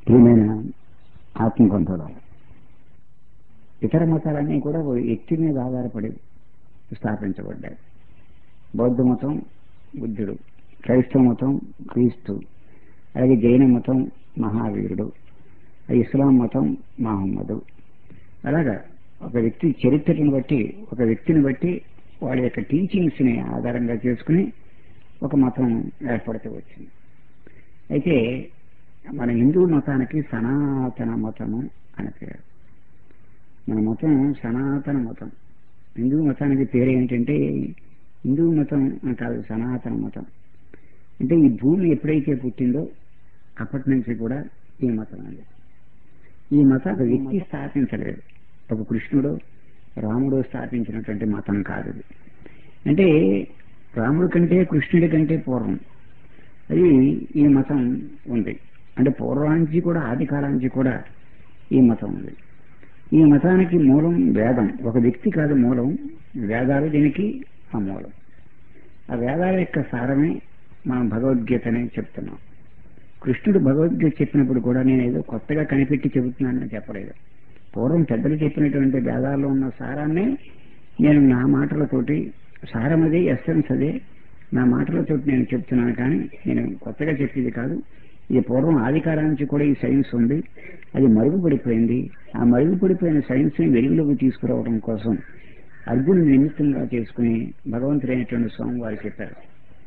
ప్రియమైన ఆత్మబంధువులు ఇతర మతాలన్నీ కూడా ఓ వ్యక్తి మీద ఆధారపడి స్థాపించబడ్డాయి బౌద్ధ మతం బుద్ధుడు క్రైస్తవ మతం క్రీస్తు అలాగే జైన మతం మహావీరుడు ఇస్లాం మతం మహమ్మదు అలాగా ఒక వ్యక్తి చరిత్రను బట్టి ఒక వ్యక్తిని బట్టి వాళ్ళ యొక్క టీచింగ్స్ ని ఆధారంగా చేసుకుని ఒక మతం ఏర్పడుతూ వచ్చింది అయితే మన హిందూ మతానికి సనాతన మతము అని పేరు మన మతం సనాతన మతం హిందూ మతానికి పేరు ఏంటంటే హిందూ మతం అని కాదు సనాతన మతం అంటే ఈ భూమి ఎప్పుడైతే పుట్టిందో అప్పటి నుంచి కూడా ఈ మతం అది ఈ మతం ఒక వ్యక్తి స్థాపించలేదు ఒక కృష్ణుడు రాముడు స్థాపించినటువంటి మతం కాదు ఇది అంటే రాముడి కంటే కృష్ణుడి కంటే పూర్వం అది ఈ మతం ఉంది అంటే పూర్వానికి కూడా ఆది కాలానికి కూడా ఈ మతం ఉంది ఈ మతానికి మూలం వేదం ఒక వ్యక్తి కాదు మూలం వేదాలు దీనికి ఆ మూలం ఆ వేదాల యొక్క సారమే మనం భగవద్గీతనే చెప్తున్నాం కృష్ణుడు భగవద్గీత చెప్పినప్పుడు కూడా నేను ఏదో కొత్తగా కనిపెట్టి చెబుతున్నానని చెప్పలేదు పూర్వం పెద్దలు చెప్పినటువంటి వేదాల్లో ఉన్న సారాన్ని నేను నా మాటలతోటి సారం అదే ఎస్సెన్స్ అదే నా మాటలతో నేను చెప్తున్నాను కానీ నేను కొత్తగా చెప్పేది కాదు ఇది పూర్వం ఆదికారం నుంచి కూడా ఈ సైన్స్ ఉంది అది మరుగుపడిపోయింది ఆ మరుగుపడిపోయిన సైన్స్ ని వెలుగులోకి తీసుకురావడం కోసం అర్జునుని నిమిత్తంగా చేసుకుని భగవంతుడైనటువంటి స్వామి వారు చెప్పారు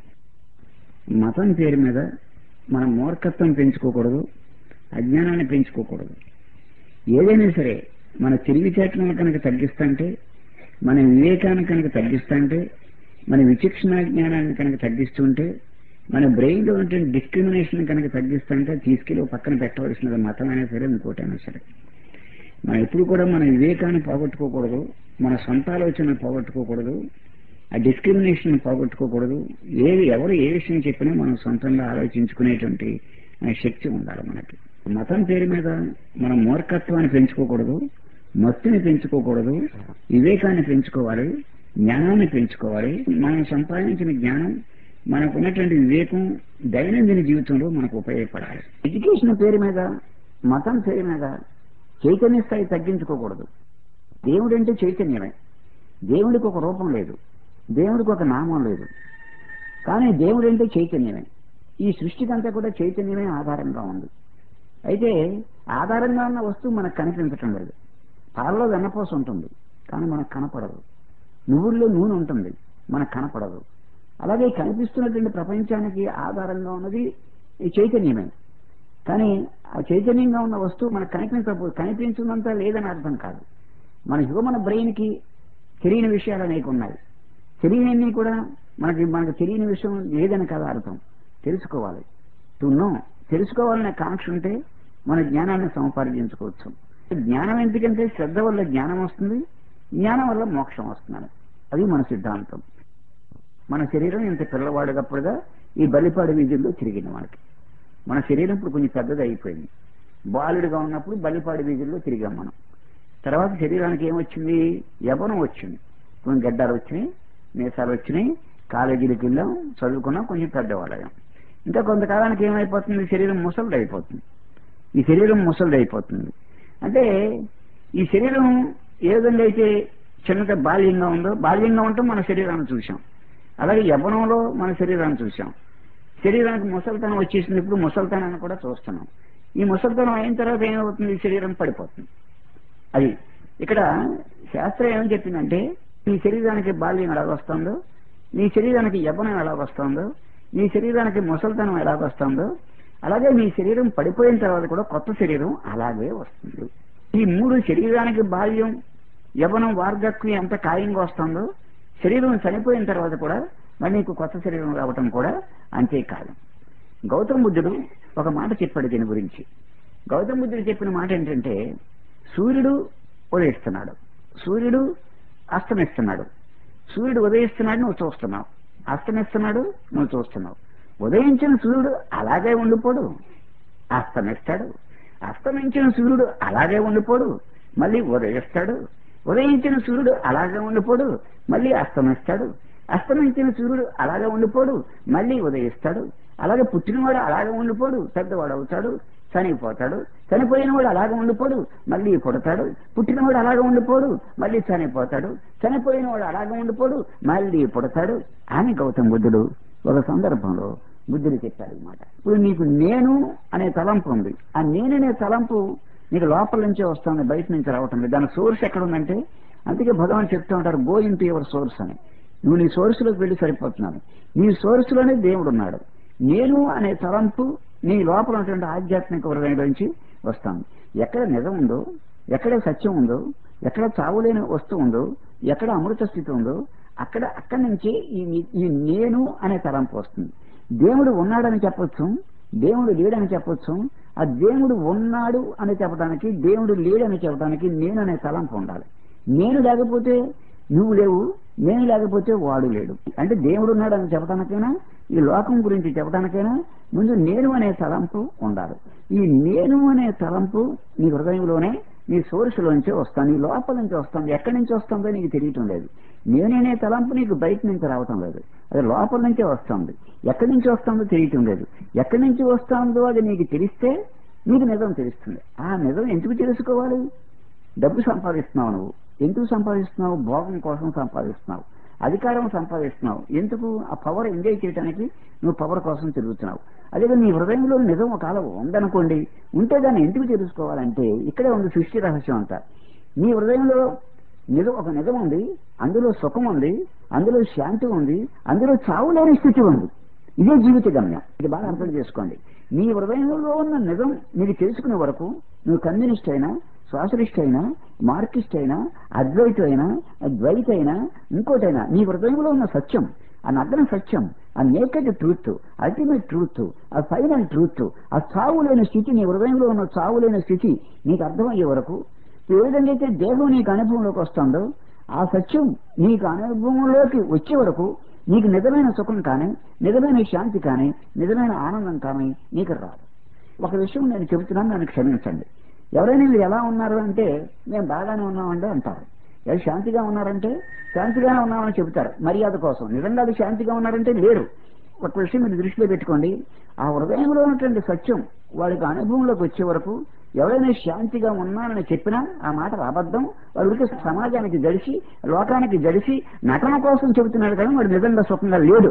మతం పేరు మీద మనం మూర్ఖత్వం పెంచుకోకూడదు అజ్ఞానాన్ని పెంచుకోకూడదు ఏదైనా సరే మన తెలివితేటలను కనుక తగ్గిస్తుంటే మన వివేకాన్ని కనుక తగ్గిస్తుంటే మన విచక్షణ జ్ఞానాన్ని కనుక తగ్గిస్తుంటే మన బ్రెయిన్ లో ఉంటే డిస్క్రిమినేషన్ కనుక తగ్గిస్తుంటే తీసుకెళ్లి పక్కన పెట్టవలసినది మతం అయినా సరే ఇంకోటైనా సరే మనం ఎప్పుడు కూడా మన వివేకాన్ని పోగొట్టుకోకూడదు మన సొంత ఆలోచనను పోగొట్టుకోకూడదు ఆ డిస్క్రిమినేషన్ పోగొట్టుకోకూడదు ఏది ఎవరు ఏ విషయం చెప్పినా మనం సొంతంగా ఆలోచించుకునేటువంటి శక్తి ఉండాలి మనకి మతం పేరు మీద మనం మూర్ఖత్వాన్ని పెంచుకోకూడదు మత్తుని పెంచుకోకూడదు వివేకాన్ని పెంచుకోవాలి జ్ఞానాన్ని పెంచుకోవాలి మనం సంపాదించిన జ్ఞానం మనకున్నటువంటి వివేకం దైనందిన జీవితంలో మనకు ఉపయోగపడాలి ఎడ్యుకేషన్ పేరు మీద మతం పేరు మీద చైతన్య స్థాయి తగ్గించుకోకూడదు దేవుడు అంటే చైతన్యమే దేవుడికి ఒక రూపం లేదు దేవుడికి ఒక నామం లేదు కానీ దేవుడు అంటే చైతన్యమే ఈ సృష్టికంతా కూడా చైతన్యమే ఆధారంగా ఉంది అయితే ఆధారంగా ఉన్న వస్తువు మనకు కనిపించటం లేదు పాలలో వెన్నపోస ఉంటుంది కానీ మనకు కనపడదు నువ్వుల్లో నూనె ఉంటుంది మనకు కనపడదు అలాగే కనిపిస్తున్నటువంటి ప్రపంచానికి ఆధారంగా ఉన్నది ఈ చైతన్యమే కానీ ఆ చైతన్యంగా ఉన్న వస్తువు మనకు కనిపించకపోతే కనిపించినంత లేదని అర్థం కాదు మన హ్యూమన్ బ్రెయిన్ కి తెలియని విషయాలు అనేక ఉన్నాయి తెలియని కూడా మనకి మనకు తెలియని విషయం లేదని కదా అర్థం తెలుసుకోవాలి టు నో తెలుసుకోవాలనే కాంక్ష ఉంటే మన జ్ఞానాన్ని సముపార్జించుకోవచ్చు జ్ఞానం ఎందుకంటే శ్రద్ధ వల్ల జ్ఞానం వస్తుంది జ్ఞానం వల్ల మోక్షం వస్తుంది అది మన సిద్ధాంతం మన శరీరం ఇంత పిల్లవాడుగప్పుడుగా ఈ బలిపాడు వీధుల్లో తిరిగింది మనకి మన శరీరం ఇప్పుడు కొంచెం పెద్దది అయిపోయింది బాలుడిగా ఉన్నప్పుడు బలిపాడు వీధుల్లో తిరిగాం మనం తర్వాత శరీరానికి ఏమొచ్చింది యవనం వచ్చింది కొన్ని గడ్డాలు వచ్చినాయి మీసాలు వచ్చినాయి కాలేజీలకు వెళ్ళాం చదువుకున్నాం కొంచెం పెద్దవాళ్ళం ఇంకా కొంతకాలానికి ఏమైపోతుంది శరీరం ముసలిది అయిపోతుంది ఈ శరీరం ముసలిది అయిపోతుంది అంటే ఈ శరీరం ఏ విధంగా అయితే చిన్నగా బాల్యంగా ఉందో బాల్యంగా ఉంటూ మన శరీరాన్ని చూసాం అలాగే యవ్వనంలో మన శరీరాన్ని చూసాం శరీరానికి ముసలితనం వచ్చేసింది ఇప్పుడు ముసలితనాన్ని కూడా చూస్తున్నాం ఈ ముసలితనం అయిన తర్వాత ఏమవుతుంది ఈ శరీరం పడిపోతుంది అది ఇక్కడ శాస్త్రం ఏమని చెప్పిందంటే నీ శరీరానికి బాల్యం ఎలా వస్తుందో నీ శరీరానికి యవ్వనం ఎలా వస్తుందో నీ శరీరానికి ముసలితనం ఎలా వస్తుందో అలాగే నీ శరీరం పడిపోయిన తర్వాత కూడా కొత్త శరీరం అలాగే వస్తుంది ఈ మూడు శరీరానికి బాల్యం యవనం వార్ధక్యం ఎంత ఖాయంగా వస్తుందో శరీరం చనిపోయిన తర్వాత కూడా మరి నీకు కొత్త శరీరం రావటం కూడా అంతే కాదు గౌతమ బుద్ధుడు ఒక మాట చెప్పాడు దీని గురించి గౌతమ బుద్ధుడు చెప్పిన మాట ఏంటంటే సూర్యుడు ఉదయిస్తున్నాడు సూర్యుడు అస్తమిస్తున్నాడు సూర్యుడు ఉదయిస్తున్నాడు నువ్వు చూస్తున్నావు అస్తమిస్తున్నాడు నువ్వు చూస్తున్నావు ఉదయించిన సూర్యుడు అలాగే ఉండిపోడు అస్తమిస్తాడు అస్తమించిన సూర్యుడు అలాగే ఉండిపోడు మళ్ళీ ఉదయిస్తాడు ఉదయించిన సూర్యుడు అలాగే ఉండిపోడు మళ్ళీ అస్తమిస్తాడు అస్తమించిన సూర్యుడు అలాగే ఉండిపోడు మళ్ళీ ఉదయిస్తాడు అలాగే పుట్టినవాడు అలాగే ఉండిపోడు పెద్దవాడు అవుతాడు చనిపోతాడు చనిపోయిన వాడు అలాగే ఉండిపోడు మళ్ళీ పుడతాడు పుట్టినవాడు అలాగే ఉండిపోడు మళ్ళీ చనిపోతాడు చనిపోయిన వాడు అలాగే ఉండిపోడు మళ్ళీ పుడతాడు అని గౌతమ బుద్ధుడు ఒక సందర్భంలో బుద్ధుడు చెప్పాడు అనమాట ఇప్పుడు నీకు నేను అనే తలంపు ఉంది ఆ నేననే తలంపు నీకు లోపల నుంచే వస్తుంది బయట నుంచి రావటం లేదు దాని సోర్స్ ఎక్కడ ఉందంటే అందుకే భగవాన్ చెప్తూ ఉంటారు go into your source అని నువ్వు నీ సోర్స్ లోకి వెళ్ళి సరిపోతున్నాను నీ సోర్స్ లోనే దేవుడు ఉన్నాడు నేను అనే తలంపు నీ లోపల ఉన్నటువంటి ఆధ్యాత్మిక హృదయం నుంచి వస్తాను ఎక్కడ నిజం ఉందో ఎక్కడ సత్యం ఉందో ఎక్కడ చావులేని వస్తువు ఉందో ఎక్కడ అమృత స్థితి ఉందో అక్కడ అక్కడి నుంచి ఈ ఈ నేను అనే తలంపు వస్తుంది దేవుడు ఉన్నాడని చెప్పొచ్చు దేవుడు లేడని చెప్పొచ్చు ఆ దేవుడు ఉన్నాడు అని చెప్పడానికి దేవుడు లేడని చెప్పడానికి నేను అనే తలంపు ఉండాలి నేను లేకపోతే నువ్వు లేవు నేను లేకపోతే వాడు లేడు అంటే దేవుడు ఉన్నాడని చెప్పడానికైనా ఈ లోకం గురించి చెప్పడానికైనా ముందు నేను అనే తలంపు ఉండాలి ఈ నేను అనే తలంపు నీ హృదయంలోనే నీ సోర్సులోంచే వస్తాను నీ లోపల నుంచి వస్తుంది ఎక్కడి నుంచి వస్తుందో నీకు తెలియటం లేదు నేననే తలంపు నీకు బయట నుంచి రావటం లేదు అది లోపల నుంచే వస్తుంది ఎక్కడి నుంచి వస్తుందో తెలియటం లేదు ఎక్కడి నుంచి వస్తుందో అది నీకు తెలిస్తే నీకు నిజం తెలుస్తుంది ఆ నిజం ఎందుకు తెలుసుకోవాలి డబ్బు సంపాదిస్తున్నావు నువ్వు ఎందుకు సంపాదిస్తున్నావు భోగం కోసం సంపాదిస్తున్నావు అధికారం సంపాదిస్తున్నావు ఎందుకు ఆ పవర్ ఎంజాయ్ చేయడానికి నువ్వు పవర్ కోసం తిరుగుతున్నావు అదే నీ హృదయంలో నిజం ఒక అలా ఉందనుకోండి ఉంటే దాన్ని ఎందుకు తెలుసుకోవాలంటే ఇక్కడే ఉంది సృష్టి రహస్యం అంతా నీ హృదయంలో నిజం ఒక నిజం ఉంది అందులో సుఖం ఉంది అందులో శాంతి ఉంది అందులో చావు లేని స్థితి ఉంది ఇదే జీవిత గమ్యం ఇది బాగా అర్థం చేసుకోండి నీ హృదయంలో ఉన్న నిజం నీకు తెలుసుకునే వరకు నువ్వు కమ్యూనిస్ట్ అయినా సోషలిస్ట్ అయినా మార్కిస్ట్ అయినా అద్వైత అయినా ద్వైత అయినా ఇంకోటైనా నీ హృదయంలో ఉన్న సత్యం ఆ నగ్న సత్యం ఆ నేకెడ్ ట్రూత్ అల్టిమేట్ ట్రూత్ ఆ ఫైనల్ ట్రూత్ ఆ చావు లేని స్థితి నీ హృదయంలో ఉన్న చావు లేని స్థితి నీకు అర్థమయ్యే వరకు ఏ విధంగా అయితే దేహం నీకు అనుభవంలోకి వస్తుందో ఆ సత్యం నీకు అనుభవంలోకి వచ్చే వరకు నీకు నిజమైన సుఖం కానీ నిజమైన శాంతి కానీ నిజమైన ఆనందం కానీ నీకు రాదు ఒక విషయం నేను చెబుతున్నాను నన్ను క్షమించండి ఎవరైనా మీరు ఎలా ఉన్నారు అంటే మేము బాగానే ఉన్నామండి అంటారు ఎవరు శాంతిగా ఉన్నారంటే శాంతిగానే ఉన్నామని చెబుతారు మర్యాద కోసం నిజంగా అది శాంతిగా ఉన్నారంటే లేరు ఒక విషయం మీరు దృష్టిలో పెట్టుకోండి ఆ హృదయంలో ఉన్నటువంటి సత్యం వాడికి అనుభవంలోకి వచ్చే వరకు ఎవరైనా శాంతిగా ఉన్నానని చెప్పినా ఆ మాట అబద్ధం వాడికి సమాజానికి జడిసి లోకానికి జడిసి నటన కోసం చెబుతున్నాడు కానీ వాడు నిజంగా సుఖంగా లేడు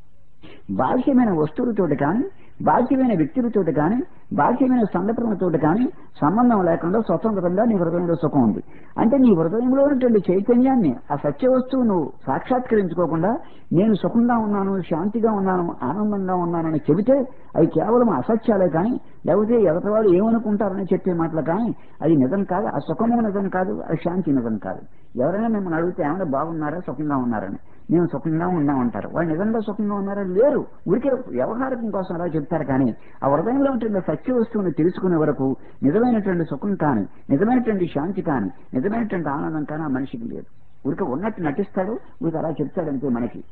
బాహ్యమైన వస్తువులతోటి కానీ బాహ్యమైన వ్యక్తులతోటి కానీ బాహ్యమైన సంఘటనలతోటి కానీ సంబంధం లేకుండా స్వతంత్రంగా నీ హృదయంలో సుఖం ఉంది అంటే నీ హృదయంలో ఉన్నటువంటి చైతన్యాన్ని ఆ సత్య వస్తువు నువ్వు సాక్షాత్కరించుకోకుండా నేను సుఖంగా ఉన్నాను శాంతిగా ఉన్నాను ఆనందంగా ఉన్నానని చెబితే అవి కేవలం అసత్యాలే కానీ లేకపోతే ఎగతవాడు ఏమనుకుంటారని చెప్పే మాటలు కానీ అది నిజం కాదు ఆ సుఖము నిజం కాదు ఆ శాంతి నిజం కాదు ఎవరైనా మిమ్మల్ని అడిగితే ఏమైనా బాగున్నారా సుఖంగా ఉన్నారని మేము సుఖంగా ఉన్నామంటారు వాళ్ళు నిజంగా సుఖంగా ఉన్నారా లేరు ఊరికే వ్యవహారం కోసం అలా చెప్తారు కానీ ఆ హృదయంలో ఉంటున్న సత్య వస్తువుని తెలుసుకునే వరకు నిజమైనటువంటి సుఖం కానీ నిజమైనటువంటి శాంతి కానీ నిజమైనటువంటి ఆనందం కానీ ఆ మనిషికి లేదు ఊరికే ఉన్నట్టు నటిస్తాడు ఊరికి అలా చెప్తాడంతే మనకి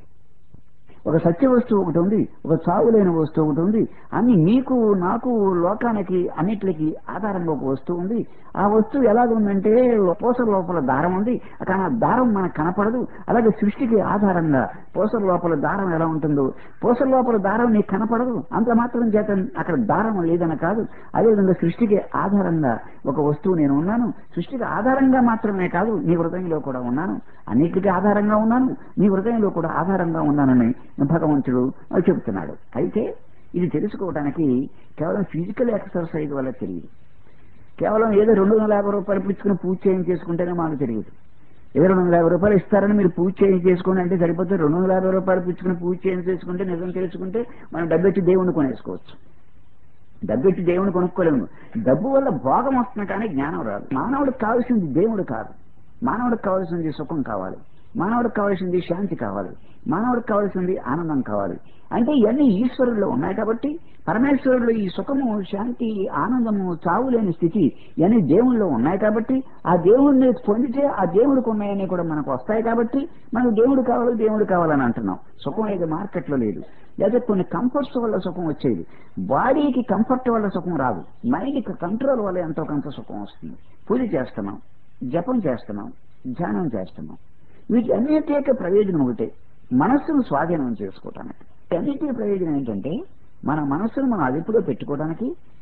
ఒక సత్య వస్తువు ఒకటి ఉంది ఒక చావు లేని వస్తువు ఒకటి ఉంది అన్ని నీకు నాకు లోకానికి అన్నిటికి ఆధారంగా ఒక వస్తువు ఉంది ఆ వస్తువు ఎలాగ ఉందంటే పూసల లోపల దారం ఉంది కానీ ఆ దారం మనకు కనపడదు అలాగే సృష్టికి ఆధారంగా పూసల లోపల దారం ఎలా ఉంటుందో పూసల లోపల దారం నీకు కనపడదు అంత మాత్రం చేత అక్కడ దారం లేదని కాదు అదేవిధంగా సృష్టికి ఆధారంగా ఒక వస్తువు నేను ఉన్నాను సృష్టికి ఆధారంగా మాత్రమే కాదు నీ హృదయంలో కూడా ఉన్నాను అన్నిటికీ ఆధారంగా ఉన్నాను నీ హృదయంలో కూడా ఆధారంగా ఉన్నానని భగవంతుడు చెబుతున్నాడు అయితే ఇది తెలుసుకోవడానికి కేవలం ఫిజికల్ ఎక్సర్సైజ్ వల్ల తెలియదు కేవలం ఏదో రెండు వందల యాభై రూపాయలు పుచ్చుకుని పూజ చేయం చేసుకుంటేనే మాకు తెలియదు ఏదో రెండు వందల యాభై రూపాయలు ఇస్తారని మీరు పూజ చేయం చేసుకోండి అంటే సరిపోతే రెండు వందల యాభై రూపాయలు పుచ్చుకుని పూజ చేయం చేసుకుంటే నిజం తెలుసుకుంటే మనం డబ్బెట్టి దేవుణ్ణి కొనేసుకోవచ్చు డబ్బెట్టి దేవుని కొనుక్కోలేము డబ్బు వల్ల భోగం వస్తుంది కానీ జ్ఞానం రాదు మానవుడికి కావాల్సింది దేవుడు కాదు మానవుడికి కావాల్సింది సుఖం కావాలి మానవుడికి కావాల్సింది శాంతి కావాలి మానవుడికి కావాల్సింది ఆనందం కావాలి అంటే ఇవన్నీ ఈశ్వరుల్లో ఉన్నాయి కాబట్టి పరమేశ్వరుడు ఈ సుఖము శాంతి ఆనందము చావు లేని స్థితి ఇవన్నీ దేవుళ్ళలో ఉన్నాయి కాబట్టి ఆ దేవుడిని పొందితే ఆ దేవుడికి ఉన్నాయని కూడా మనకు వస్తాయి కాబట్టి మనకు దేవుడు కావాలి దేవుడు కావాలని అంటున్నాం సుఖం ఏది మార్కెట్లో లేదు లేదా కొన్ని కంఫర్ట్స్ వల్ల సుఖం వచ్చేది బాడీకి కంఫర్ట్ వల్ల సుఖం రాదు మైండ్కి కంట్రోల్ వల్ల ఎంతో కొంత సుఖం వస్తుంది పూజ చేస్తున్నాం జపం చేస్తున్నాం ధ్యానం చేస్తున్నాం వీటి అన్నిటి యొక్క ప్రయోజనం ఒకటే మనస్సును స్వాధీనం చేసుకోవటానికి అన్నిటి ప్రయోజనం ఏంటంటే మన మనస్సును మనం అదుపులో పెట్టుకోవడానికి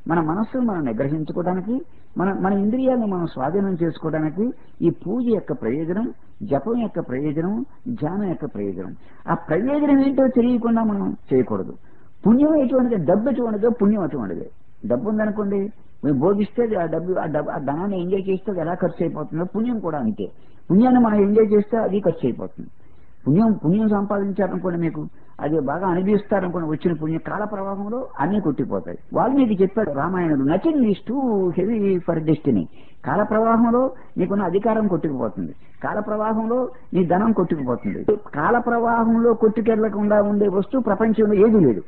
మన మనస్సును మనం నిగ్రహించుకోవడానికి మన మన ఇంద్రియాలను మనం స్వాధీనం చేసుకోవడానికి ఈ పూజ యొక్క ప్రయోజనం జపం యొక్క ప్రయోజనం ధ్యానం యొక్క ప్రయోజనం ఆ ప్రయోజనం ఏంటో తెలియకుండా మనం చేయకూడదు పుణ్యం ఎటువంటిది డబ్బు ఎటువంటిదో పుణ్యం అటువంటిది డబ్బు ఉందనుకోండి మేము భోగిస్తే ఆ డబ్బు ఆ డబ్బు ఆ ధనాన్ని ఎంజాయ్ చేస్తే అది ఎలా ఖర్చు అయిపోతుందో పుణ్యం కూడా అంతే పుణ్యాన్ని మనం ఎంజాయ్ చేస్తే అది ఖర్చు అయిపోతుంది పుణ్యం పుణ్యం సంపాదించారనుకోండి మీకు అది బాగా అనుభవిస్తారనుకోండి వచ్చిన పుణ్యం కాల ప్రవాహంలో అన్ని కొట్టిపోతాయి వాళ్ళు మీకు చెప్పాడు రామాయణుడు nothing is too heavy for destiny కాల ప్రవాహంలో నీకున్న అధికారం కొట్టుకుపోతుంది కాల ప్రవాహంలో నీ ధనం కొట్టుకుపోతుంది కాల ప్రవాహంలో కొట్టుకెళ్లకుండా ఉండే వస్తువు ప్రపంచంలో ఏది లేదు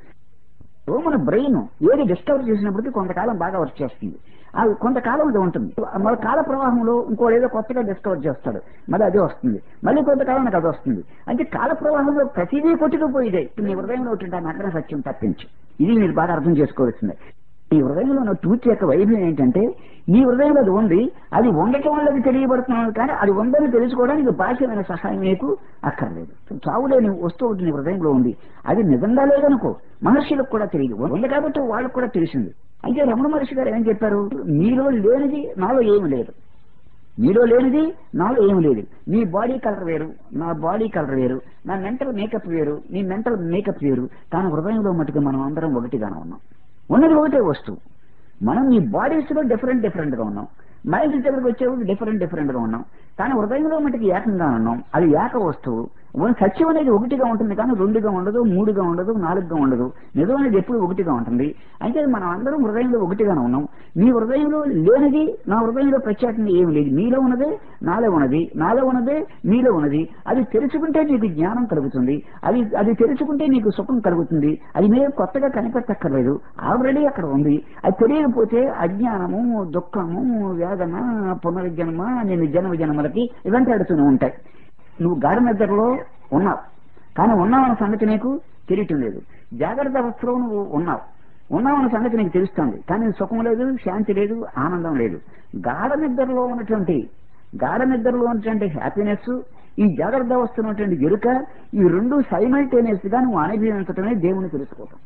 సో మన బ్రెయిన్ ఏది డిస్కవర్ చేసినప్పటికీ కొంతకాలం బాగా వర్క్ చేస్తుంది అది కొంతకాలం అది ఉంటుంది మన కాల ప్రవాహంలో ఇంకో ఏదో కొత్తగా డిస్కవర్ చేస్తాడు మళ్ళీ అదే వస్తుంది మళ్ళీ కొంతకాలానికి అది వస్తుంది అంటే కాల ప్రవాహంలో ప్రతిదీ కొట్టుకుపోయిదే నీ హృదయంలో ఉంటుంది ఆ నగ్న సత్యం తప్పించి ఇది మీరు బాగా అర్థం చేసుకోవాల్సిందే నీ హృదయంలో ఉన్న ట్రూత్ యొక్క వైభవం ఏంటంటే నీ హృదయంలో అది ఉంది అది ఉండటం వల్ల అది తెలియబడుతున్నాను కానీ అది ఉందని తెలుసుకోవడానికి బాహ్యమైన సహాయం నీకు అక్కర్లేదు చావులేని వస్తువు ఒకటి నీ హృదయంలో ఉంది అది నిజంగా లేదనుకో మహర్షులకు కూడా తెలియదు ఉంది కాబట్టి వాళ్ళకు కూడా తెలిసింది అయితే రమణ మహర్షి గారు ఏం చెప్పారు మీలో లేనిది నాలో ఏమి లేదు మీలో లేనిది నాలో ఏమి లేదు నీ బాడీ కలర్ వేరు నా బాడీ కలర్ వేరు నా మెంటల్ మేకప్ వేరు నీ మెంటల్ మేకప్ వేరు కానీ హృదయంలో మటుకు మనం అందరం ఒకటిగానే ఉన్నాం ఉన్నది ఒకటే వస్తువు మనం ఈ బాడీస్ లో డిఫరెంట్ డిఫరెంట్ గా ఉన్నాం మైండ్ దగ్గరకు వచ్చేప్పుడు డిఫరెంట్ డిఫరెంట్ గా ఉన్నాం కానీ హృదయంలో మటుకు ఏకంగా ఉన్నాం అది ఏక వస్తువు ఓ సత్యం అనేది ఒకటిగా ఉంటుంది కానీ రెండుగా ఉండదు మూడుగా ఉండదు నాలుగుగా ఉండదు నిజం అనేది ఎప్పుడు ఒకటిగా ఉంటుంది అయితే మనం అందరం హృదయంలో ఒకటిగానే ఉన్నాం మీ హృదయంలో లేనిది నా హృదయంలో ప్రత్యేకంగా ఏమి లేదు మీలో ఉన్నదే నాలో ఉన్నది నాలో ఉన్నదే మీలో ఉన్నది అది తెలుసుకుంటే నీకు జ్ఞానం కలుగుతుంది అది అది తెలుసుకుంటే నీకు సుఖం కలుగుతుంది అది మీరు కొత్తగా కనిపెట్టక్కర్లేదు ఆల్రెడీ అక్కడ ఉంది అది తెలియకపోతే అజ్ఞానము దుఃఖము వేదన పునర్జన్మ నేను జన్మ జన్మలకి వెంటాడుతూనే ఉంటాయి నువ్వు గాఢ నిద్రలో ఉన్నావు కానీ ఉన్నావన్న సంగతి నీకు తెలియటం లేదు జాగ్రత్త అవస్థలో నువ్వు ఉన్నావు ఉన్నావన్న సంగతి నీకు తెలుస్తుంది కానీ సుఖం లేదు శాంతి లేదు ఆనందం లేదు గాఢ నిద్రలో ఉన్నటువంటి గాఢ నిద్రలో ఉన్నటువంటి హ్యాపీనెస్ ఈ జాగ్రత్త అవస్థ ఉన్నటువంటి ఎరుక ఈ రెండు సైమల్టేనియస్ గా నువ్వు అనుభవించటమే దేవుని తెలుసుకోవటం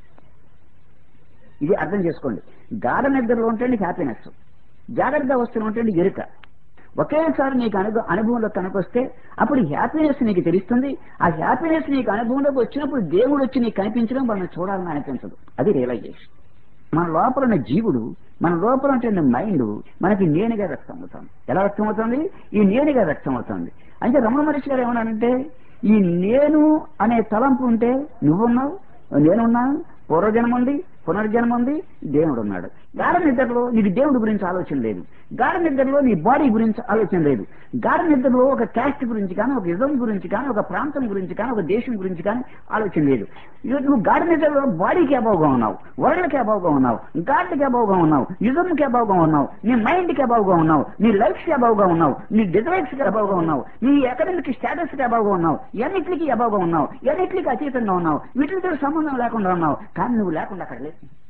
ఇది అర్థం చేసుకోండి గాఢ నిద్రలో ఉంటుంది హ్యాపీనెస్ జాగ్రత్త అవస్థలో ఉంటుంది ఎరుక ఒకేసారి నీకు అనుభవ అనుభవంలో కనుకొస్తే అప్పుడు హ్యాపీనెస్ నీకు తెలుస్తుంది ఆ హ్యాపీనెస్ నీకు అనుభవంలోకి వచ్చినప్పుడు దేవుడు వచ్చి నీకు కనిపించడం మనం చూడాలని అనిపించదు అది రియలైజేషన్ మన లోపల ఉన్న జీవుడు మన లోపల ఉంటున్న మైండ్ మనకి నేనుగా వ్యక్తం అవుతుంది ఎలా వ్యక్తం అవుతుంది ఈ నేనుగా వ్యక్తం అవుతుంది అంటే రమణ మహర్షి గారు ఏమన్నారంటే ఈ నేను అనే తలంపు ఉంటే నువ్వున్నావు నేనున్నాను పూర్వజన్మ ఉంది పునర్జన్మ ఉంది దేవుడు ఉన్నాడు గాఢ నిద్రలో నీకు దేవుడి గురించి ఆలోచన లేదు గాఢ నిద్రలో నీ బాడీ గురించి ఆలోచన లేదు గాఢ నిద్రలో ఒక క్యాస్ట్ గురించి కానీ ఒక ఇజం గురించి కానీ ఒక ప్రాంతం గురించి కానీ ఒక దేశం గురించి కానీ ఆలోచన లేదు ఇక నువ్వు గాఢ నిద్రలో బాడీకి అబావుగా ఉన్నావు వరల్డ్కి అబావుగా ఉన్నావు గాడ్కి అబావుగా ఉన్నావు యుగంకి అబావుగా ఉన్నావు నీ మైండ్కి అబావుగా ఉన్నావు నీ లైఫ్కి అబావుగా ఉన్నావు నీ డిజైర్స్ కి అబావుగా ఉన్నావు నీ అకాడమిక్ స్టేటస్ కి అబావుగా ఉన్నావు ఎన్నిటికి అబావుగా ఉన్నావు ఎన్నిటికి అతీతంగా ఉన్నావు వీటితో సంబంధం లేకుండా ఉన్నావు కానీ నువ్వు లేకుండా అక్కడ లేదు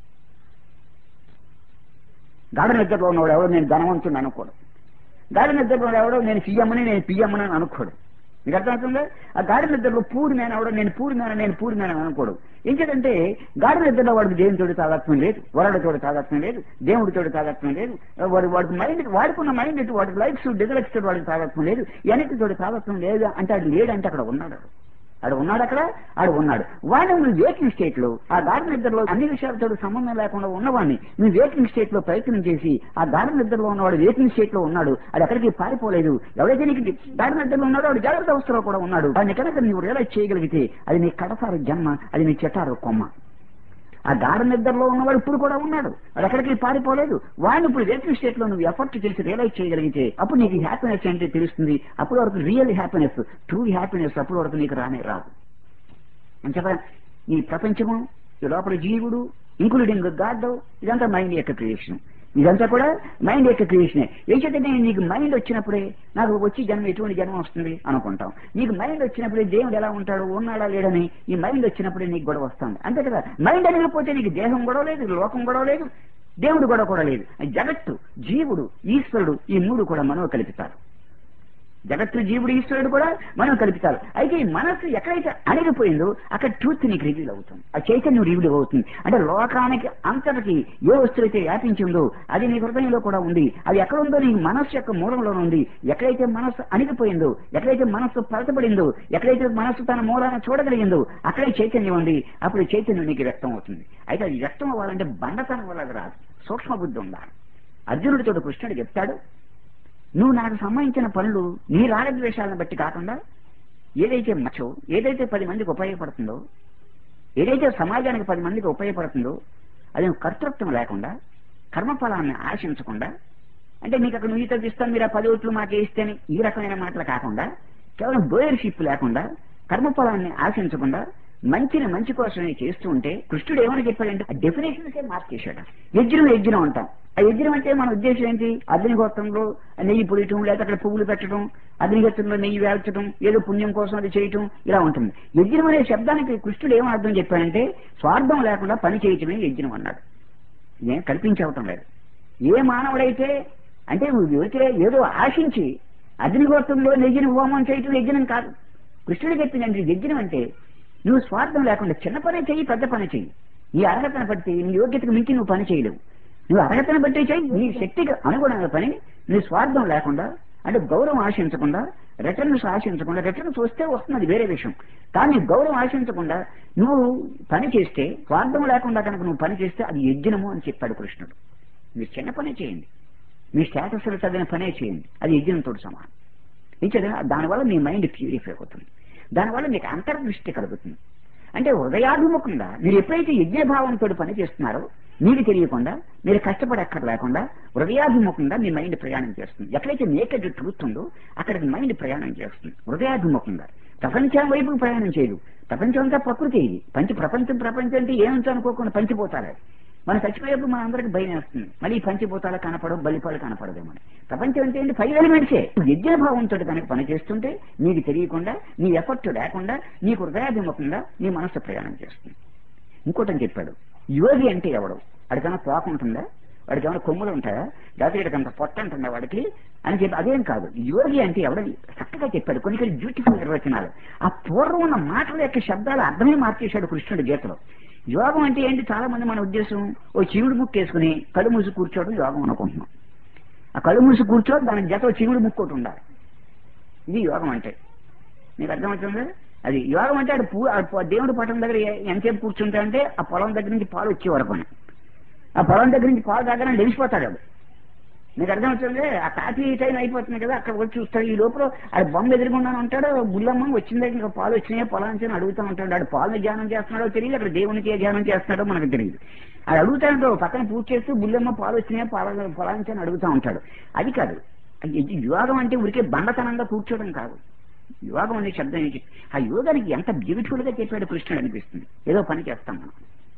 గాఢ నిద్రలో ఉన్నవాడు ఎవడో నేను ధనవంతుని అనుకోడు గాఢ నిద్రలో ఎవడో నేను సీఎంని నేను పిఎంని అని అనుకోడు మీకు అర్థమవుతుంది ఆ గాఢ నిద్రలో పూరి మేన ఎవడో నేను పూరి మేన నేను పూరి మేన అనుకోడు ఎందుకంటే గాఢ నిద్రలో వాడికి దేవునితోటి తాగత్వం లేదు వరడతోటి తాగత్వం లేదు దేవుడితోటి తాగత్వం లేదు వాడి వాడికి మైండ్ వాడుకున్న మైండ్ ఇటు వాడి లైఫ్స్ డిజలక్స్ తోటి వాడికి తాగత్వం లేదు ఎన్నిటితోటి తాగత్వం లేదు అంటే అది లేడంటే అక్కడ ఉన్నాడు ఆడు ఉన్నాడు అక్కడ ఆడు ఉన్నాడు వాడిని నువ్వు వేకింగ్ స్టేట్ లో ఆ గాఢ నిద్రలో అన్ని విషయాలతో సంబంధం లేకుండా ఉన్నవాడిని నువ్వు వేకింగ్ స్టేట్ లో ప్రయత్నం చేసి ఆ గాఢ నిద్రలో ఉన్నవాడు వేకింగ్ స్టేట్ లో ఉన్నాడు అది ఎక్కడికి పారిపోలేదు ఎవరైతే నీకు గాఢ నిద్రలో ఉన్నాడో వాడు జాగ్రత్త అవస్థలో కూడా ఉన్నాడు దాన్ని కనుక నువ్వు రియలైజ్ చేయగలిగితే అది నీ కడసారు జన్మ అది నీ చెట్టారు కొమ్మ ఆ గాఢ నిద్రలో ఉన్నవాడు ఇప్పుడు కూడా ఉన్నాడు వాడు ఎక్కడికి పారిపోలేదు వాడిని ఇప్పుడు వేకింగ్ స్టేట్ లో నువ్వు ఎఫర్ట్ చేసి రియలైజ్ చేయగలిగితే అప్పుడు నీకు హ్యాపీనెస్ అంటే తెలుస్తుంది అప్పటి వరకు రియల్ హ్యాపీనెస్ ట్రూ హ్యాపీనెస్ అప్పటి వరకు నీకు రానే రాదు అంచేత ఈ ప్రపంచము ఈ లోపల జీవుడు ఇంక్లూడింగ్ గాడ్ ఇదంతా మైండ్ యొక్క క్రియేషన్ ఇదంతా కూడా మైండ్ యొక్క క్రియేషనే ఏం చేతంటే నీకు మైండ్ వచ్చినప్పుడే నాకు వచ్చి జన్మ ఎటువంటి జన్మ వస్తుంది అనుకుంటాం నీకు మైండ్ వచ్చినప్పుడే దేవుడు ఎలా ఉంటాడు ఉన్నాడా లేడని ఈ మైండ్ వచ్చినప్పుడే నీకు గొడవ వస్తుంది అంతే కదా మైండ్ అనేది పోతే నీకు దేహం గొడవ లేదు లోకం గొడవ లేదు దేవుడు గొడవ కూడా లేదు జగత్తు జీవుడు ఈశ్వరుడు ఈ మూడు కూడా మనో కలుపుతారు జగత్తు జీవుడు ఈశ్వరుడు కూడా మనం కల్పితాలు అయితే ఈ మనస్సు ఎక్కడైతే అణిగిపోయిందో అక్కడ ట్రూత్ నీకు రివీల్ అవుతుంది ఆ చైతన్యం రివీల్ అవుతుంది అంటే లోకానికి అంతటికి ఏ వస్తువు అయితే వ్యాపించిందో అది నీ హృదయంలో కూడా ఉంది అది ఎక్కడ ఉందో నీ మనస్సు యొక్క మూలంలో ఉంది ఎక్కడైతే మనస్సు అణిగిపోయిందో ఎక్కడైతే మనస్సు పలచబడిందో ఎక్కడైతే మనస్సు తన మూలాన్ని చూడగలిగిందో అక్కడే చైతన్యం ఉంది అప్పుడు చైతన్యం నీకు వ్యక్తం అవుతుంది అయితే అది వ్యక్తం అవ్వాలంటే బండతనం వల్ల అది రాదు సూక్ష్మ బుద్ధి ఉండాలి అర్జునుడితో కృష్ణుడు చెప్తాడు నువ్వు నాకు సంబంధించిన పనులు నీ రాగద్వేషాలను బట్టి కాకుండా ఏదైతే మచ్చో ఏదైతే పది మందికి ఉపయోగపడుతుందో ఏదైతే సమాజానికి పది మందికి ఉపయోగపడుతుందో అది నువ్వు కర్తృత్వం లేకుండా కర్మఫలాన్ని ఆశించకుండా అంటే మీకు అక్కడ నువ్వు తగ్గిస్తాను మీరు ఆ పది ఓట్లు మాకే ఇస్తేనే ఈ రకమైన మాటలు కాకుండా కేవలం డోయర్షిప్ లేకుండా కర్మఫలాన్ని ఆశించకుండా మంచిని మంచి కోసమే చేస్తూ ఉంటే కృష్ణుడు ఏమని చెప్పాడంటే ఆ డెఫినేషన్సే మార్చేశాడు యజ్ఞం యజ్ఞం అంటాం ఆ యజ్ఞం అంటే మన ఉద్దేశం ఏంటి అగ్నిగోత్రంలో నెయ్యి పొడియటం లేదా అక్కడ పువ్వులు పెట్టడం అగ్నిగోత్రంలో నెయ్యి వేల్చడం ఏదో పుణ్యం కోసం అది చేయటం ఇలా ఉంటుంది యజ్ఞం అనే శబ్దానికి కృష్ణుడు ఏమని అర్థం చెప్పాడంటే స్వార్థం లేకుండా పని చేయటమే యజ్ఞం అన్నాడు ఏం కల్పించవటం లేదు ఏ మానవుడైతే అంటే నువ్వు యువతిరే ఏదో ఆశించి అగ్నిగోత్రంలో నెయ్యిని హోమం చేయటం యజ్ఞం కాదు కృష్ణుడు చెప్పిందండి యజ్ఞం అంటే నువ్వు స్వార్థం లేకుండా చిన్న పని చెయ్యి పెద్ద పని చెయ్యి నీ అర్హతను బట్టి నీ యోగ్యతకు మించి నువ్వు పని చేయలేవు నువ్వు అర్హతను బట్టి చెయ్యి నీ శక్తికి అనుగుణమైన పని నీ స్వార్థం లేకుండా అంటే గౌరవం ఆశించకుండా రిటర్న్స్ ఆశించకుండా రిటర్న్స్ వస్తే వస్తుంది అది వేరే విషయం కానీ గౌరవం ఆశించకుండా నువ్వు పని చేస్తే స్వార్థం లేకుండా కనుక నువ్వు పని చేస్తే అది యజ్ఞము అని చెప్పాడు కృష్ణుడు మీరు చిన్న పనే చేయండి మీ స్టేటస్ తగిన పనే చేయండి అది యజ్ఞంతో సమానం ఇచ్చాడు దానివల్ల మీ మైండ్ ప్యూరిఫై అవుతుంది దానివల్ల మీకు అంతర్దృష్టి కలుగుతుంది అంటే హృదయాభిముఖంగా మీరు ఎప్పుడైతే యజ్ఞభావంతో పని చేస్తున్నారో మీకు తెలియకుండా మీరు కష్టపడక్కర్ లేకుండా హృదయాభిముఖంగా మీ మైండ్ ప్రయాణం చేస్తుంది ఎక్కడైతే నేకెడ్ ట్రూత్ ఉందో అక్కడికి మైండ్ ప్రయాణం చేస్తుంది హృదయాభిముఖంగా ప్రపంచం వైపు ప్రయాణం చేయదు ప్రపంచం అంతా ప్రకృతి ఇది పంచ ప్రపంచం ప్రపంచం అంటే ఏమంతా అనుకోకుండా పంచిపోతారు మన చచ్చిపోయేప్పుడు మన అందరికి భయం వేస్తుంది మళ్ళీ ఈ పంచిపోతాలు కనపడవు బలిపాలు కనపడదేమో ప్రపంచం అంటే ఏంటి ఫైవ్ ఎలిమెంట్సే యజ్ఞభావంతో కనుక పని చేస్తుంటే నీకు తెలియకుండా నీ ఎఫర్ట్ లేకుండా నీకు హృదయాభిముఖంగా నీ మనస్సు ప్రయాణం చేస్తుంది ఇంకోటని చెప్పాడు యోగి అంటే ఎవడు వాడికైనా తోక ఉంటుందా వాడికి ఏమైనా కొమ్ములు ఉంటాయా లేకపోతే వీడికి అంత పొట్ట ఉంటుందా వాడికి అని చెప్పి అదేం కాదు యోగి అంటే ఎవడని చక్కగా చెప్పాడు కొన్ని కొన్ని బ్యూటిఫుల్ నిర్వచనాలు ఆ పూర్వం ఉన్న మాటల యొక్క శబ్దాలు అర్థమే మార్చేశాడు కృష్ణుడి గీతలో యోగం అంటే ఏంటి చాలా మంది మన ఉద్దేశం ఓ చీవుడు ముక్కు వేసుకుని కళ్ళు మూసి కూర్చోవడం యోగం అనుకుంటున్నాం ఆ కళ్ళు మూసి కూర్చో దాని జత చీవుడు ముక్కు ఒకటి ఉండాలి ఇది యోగం అంటే నీకు అర్థమవుతుంది అది యోగం అంటే ఆడు పూ ఆ ప- దేవుడి పటం దగ్గర ఏ- ఎంతసేపు కూర్చుంటా అంటే ఆ పొలం దగ్గర నుంచి పాలు వచ్చే వరకు అని. ఆ పొలం దగ్గర నుంచి పాలు దగ్గర లేచిపోతాడు ఆడు నీకు అర్థమవుతుంది ఆ కాఫీ టైం అయిపోతుంది కదా అక్కడ వచ్చి చూస్తాడు ఈ లోపల ఆడు బొమ్మ ఎదురుగుండా ఉంటాడు బుల్లమ్మ వచ్చిందే ఇంకా పాలు వచ్చినాయో పొలానికి అని అడుగుతూ ఉంటాడు ఆడు పాలను ధ్యానం చేస్తున్నాడో తెలియదు అక్కడ దేవునికి ధ్యానం చేస్తున్నాడో మనకు తెలియదు అది అడుగుతా ఉంటాడు పక్కన పూజ చేస్తూ బుల్లమ్మ పాలు వచ్చినాయో పాల పొలానికి అని అడుగుతూ ఉంటాడు అది కాదు ఇది యోగం అంటే ఉరికే బండతనంగా కూర్చోవడం కాదు యోగం అనే శబ్దం ఏంటి ఆ యోగానికి ఎంత బ్యూటిఫుల్ గా చెప్పాడు కృష్ణుడు అనిపిస్తుంది ఏదో పని చేస్తాం మనం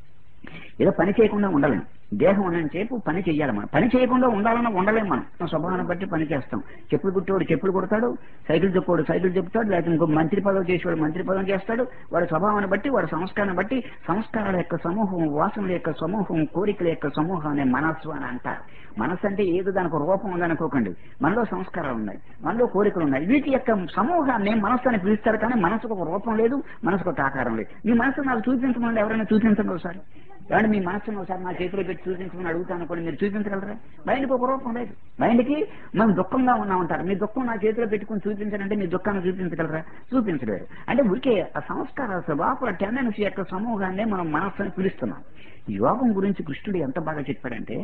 ఏదో పని చేయకుండా ఉండలేం దేహం ఉన్నంత సేపు పని చేయాలి మనం పని చేయకుండా ఉండాలన్నా ఉండలేం మనం మన స్వభావాన్ని బట్టి పని చేస్తాం చెప్పులు కుట్టేవాడు చెప్పులు కుడతాడు సైకిల్ చెప్పుకోడు సైకిల్ చెప్తాడు లేకపోతే ఇంకో మంత్రి పదవి చేసేవాడు మంత్రి పదవి చేస్తాడు వాడి స్వభావాన్ని బట్టి వాడి సంస్కారాన్ని బట్టి సంస్కారాల యొక్క సమూహం వాసనల యొక్క సమూహం కోరికల యొక్క సమూహం అనే మనస్సు అని అంటారు మనస్సు అంటే ఏదో దానికి ఒక రూపం ఉందనుకోకండి మనలో సంస్కారాలు ఉన్నాయి మనలో కోరికలు ఉన్నాయి వీటి యొక్క సమూహాన్ని మనస్సు అని పిలుస్తారు కానీ మనసుకు ఒక రూపం లేదు మనసుకు ఒక ఆకారం లేదు మీ మనసు నాకు చూపించమని ఎవరైనా చూపించండి ఒకసారి ఏమంటే మీ మనసును ఒకసారి నా చేతిలో పెట్టి చూపించమని అడుగుతాను అనుకోండి మీరు చూపించగలరా మైండ్కి ఒక రూపం లేదు మైండ్కి మనం దుఃఖంగా ఉన్నా ఉంటారు మీ దుఃఖం నా చేతిలో పెట్టుకుని చూపించాలంటే మీ దుఃఖాన్ని చూపించగలరా చూపించలేరు అంటే ఊరికే ఆ సంస్కార లోపల టెండెన్సీ యొక్క సమూహాన్ని మనం మనస్సుని పిలుస్తున్నాం యోగం గురించి కృష్ణుడు ఎంత బాగా చెప్పాడంటే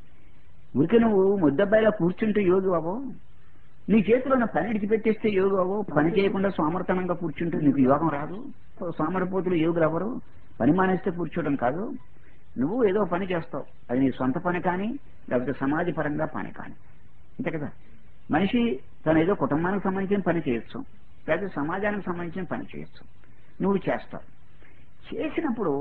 ఊరికే నువ్వు ముద్దబ్బాయిలో కూర్చుంటే యోగి బాబు నీ చేతిలో ఉన్న పని విడిచిపెట్టేస్తే యోగి బాబు పని చేయకుండా సోమర్తనంగా కూర్చుంటే నీకు యోగం రాదు సోమరపోతులు యోగులు ఎవరు పని మానేస్తే కూర్చోవడం కాదు నువ్వు ఏదో పని చేస్తావు అది నీ సొంత పని కానీ లేకపోతే సమాజ పరంగా పని కానీ అంతే కదా మనిషి తన ఏదో కుటుంబానికి సంబంధించిన పని చేయొచ్చు లేకపోతే సమాజానికి సంబంధించిన పని చేయొచ్చు నువ్వు చేస్తావు చేసినప్పుడు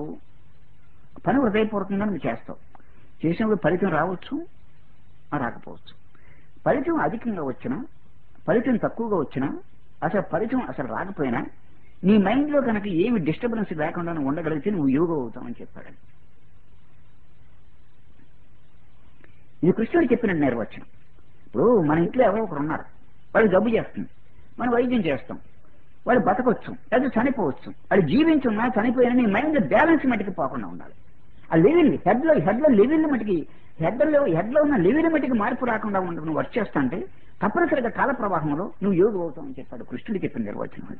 పని హృదయపూర్వకంగా నువ్వు చేస్తావు చేసినప్పుడు ఫలితం రావచ్చు ఆ రాకపోవచ్చు ఫలితం అధికంగా వచ్చినా ఫలితం తక్కువగా వచ్చినా అసలు ఫలితం అసలు రాకపోయినా నీ మైండ్ లో కనుక ఏమి డిస్టర్బెన్స్ లేకుండా నువ్వు ఉండగలిగితే నువ్వు యోగ అవుతావని చెప్పాడు ఇది కృష్ణుడు చెప్పిన నిర్వచనం ఇప్పుడు మన ఇంట్లో ఎవరో ఒకరు ఉన్నారు వాళ్ళు జబ్బు చేస్తుంది మనం వైద్యం చేస్తాం వాడు బతకొచ్చు లేదా చనిపోవచ్చు వాడు జీవించున్నా చనిపోయినా నీ మైండ్ బ్యాలెన్స్ మటుకు పోకుండా ఉండాలి ఆ లెవెల్ హెడ్ లో హెడ్ లో లెవెల్ మటుకి హెడ్ లో హెడ్ లో ఉన్న లెవెల్ మటుకు మార్పు రాకుండా ఉండదు నువ్వు వర్క్ చేస్తా అంటే తప్పనిసరిగా కాల ప్రవాహంలో నువ్వు యోగి అవుతావు అని చెప్పాడు కృష్ణుడు చెప్పిన నిర్వచనం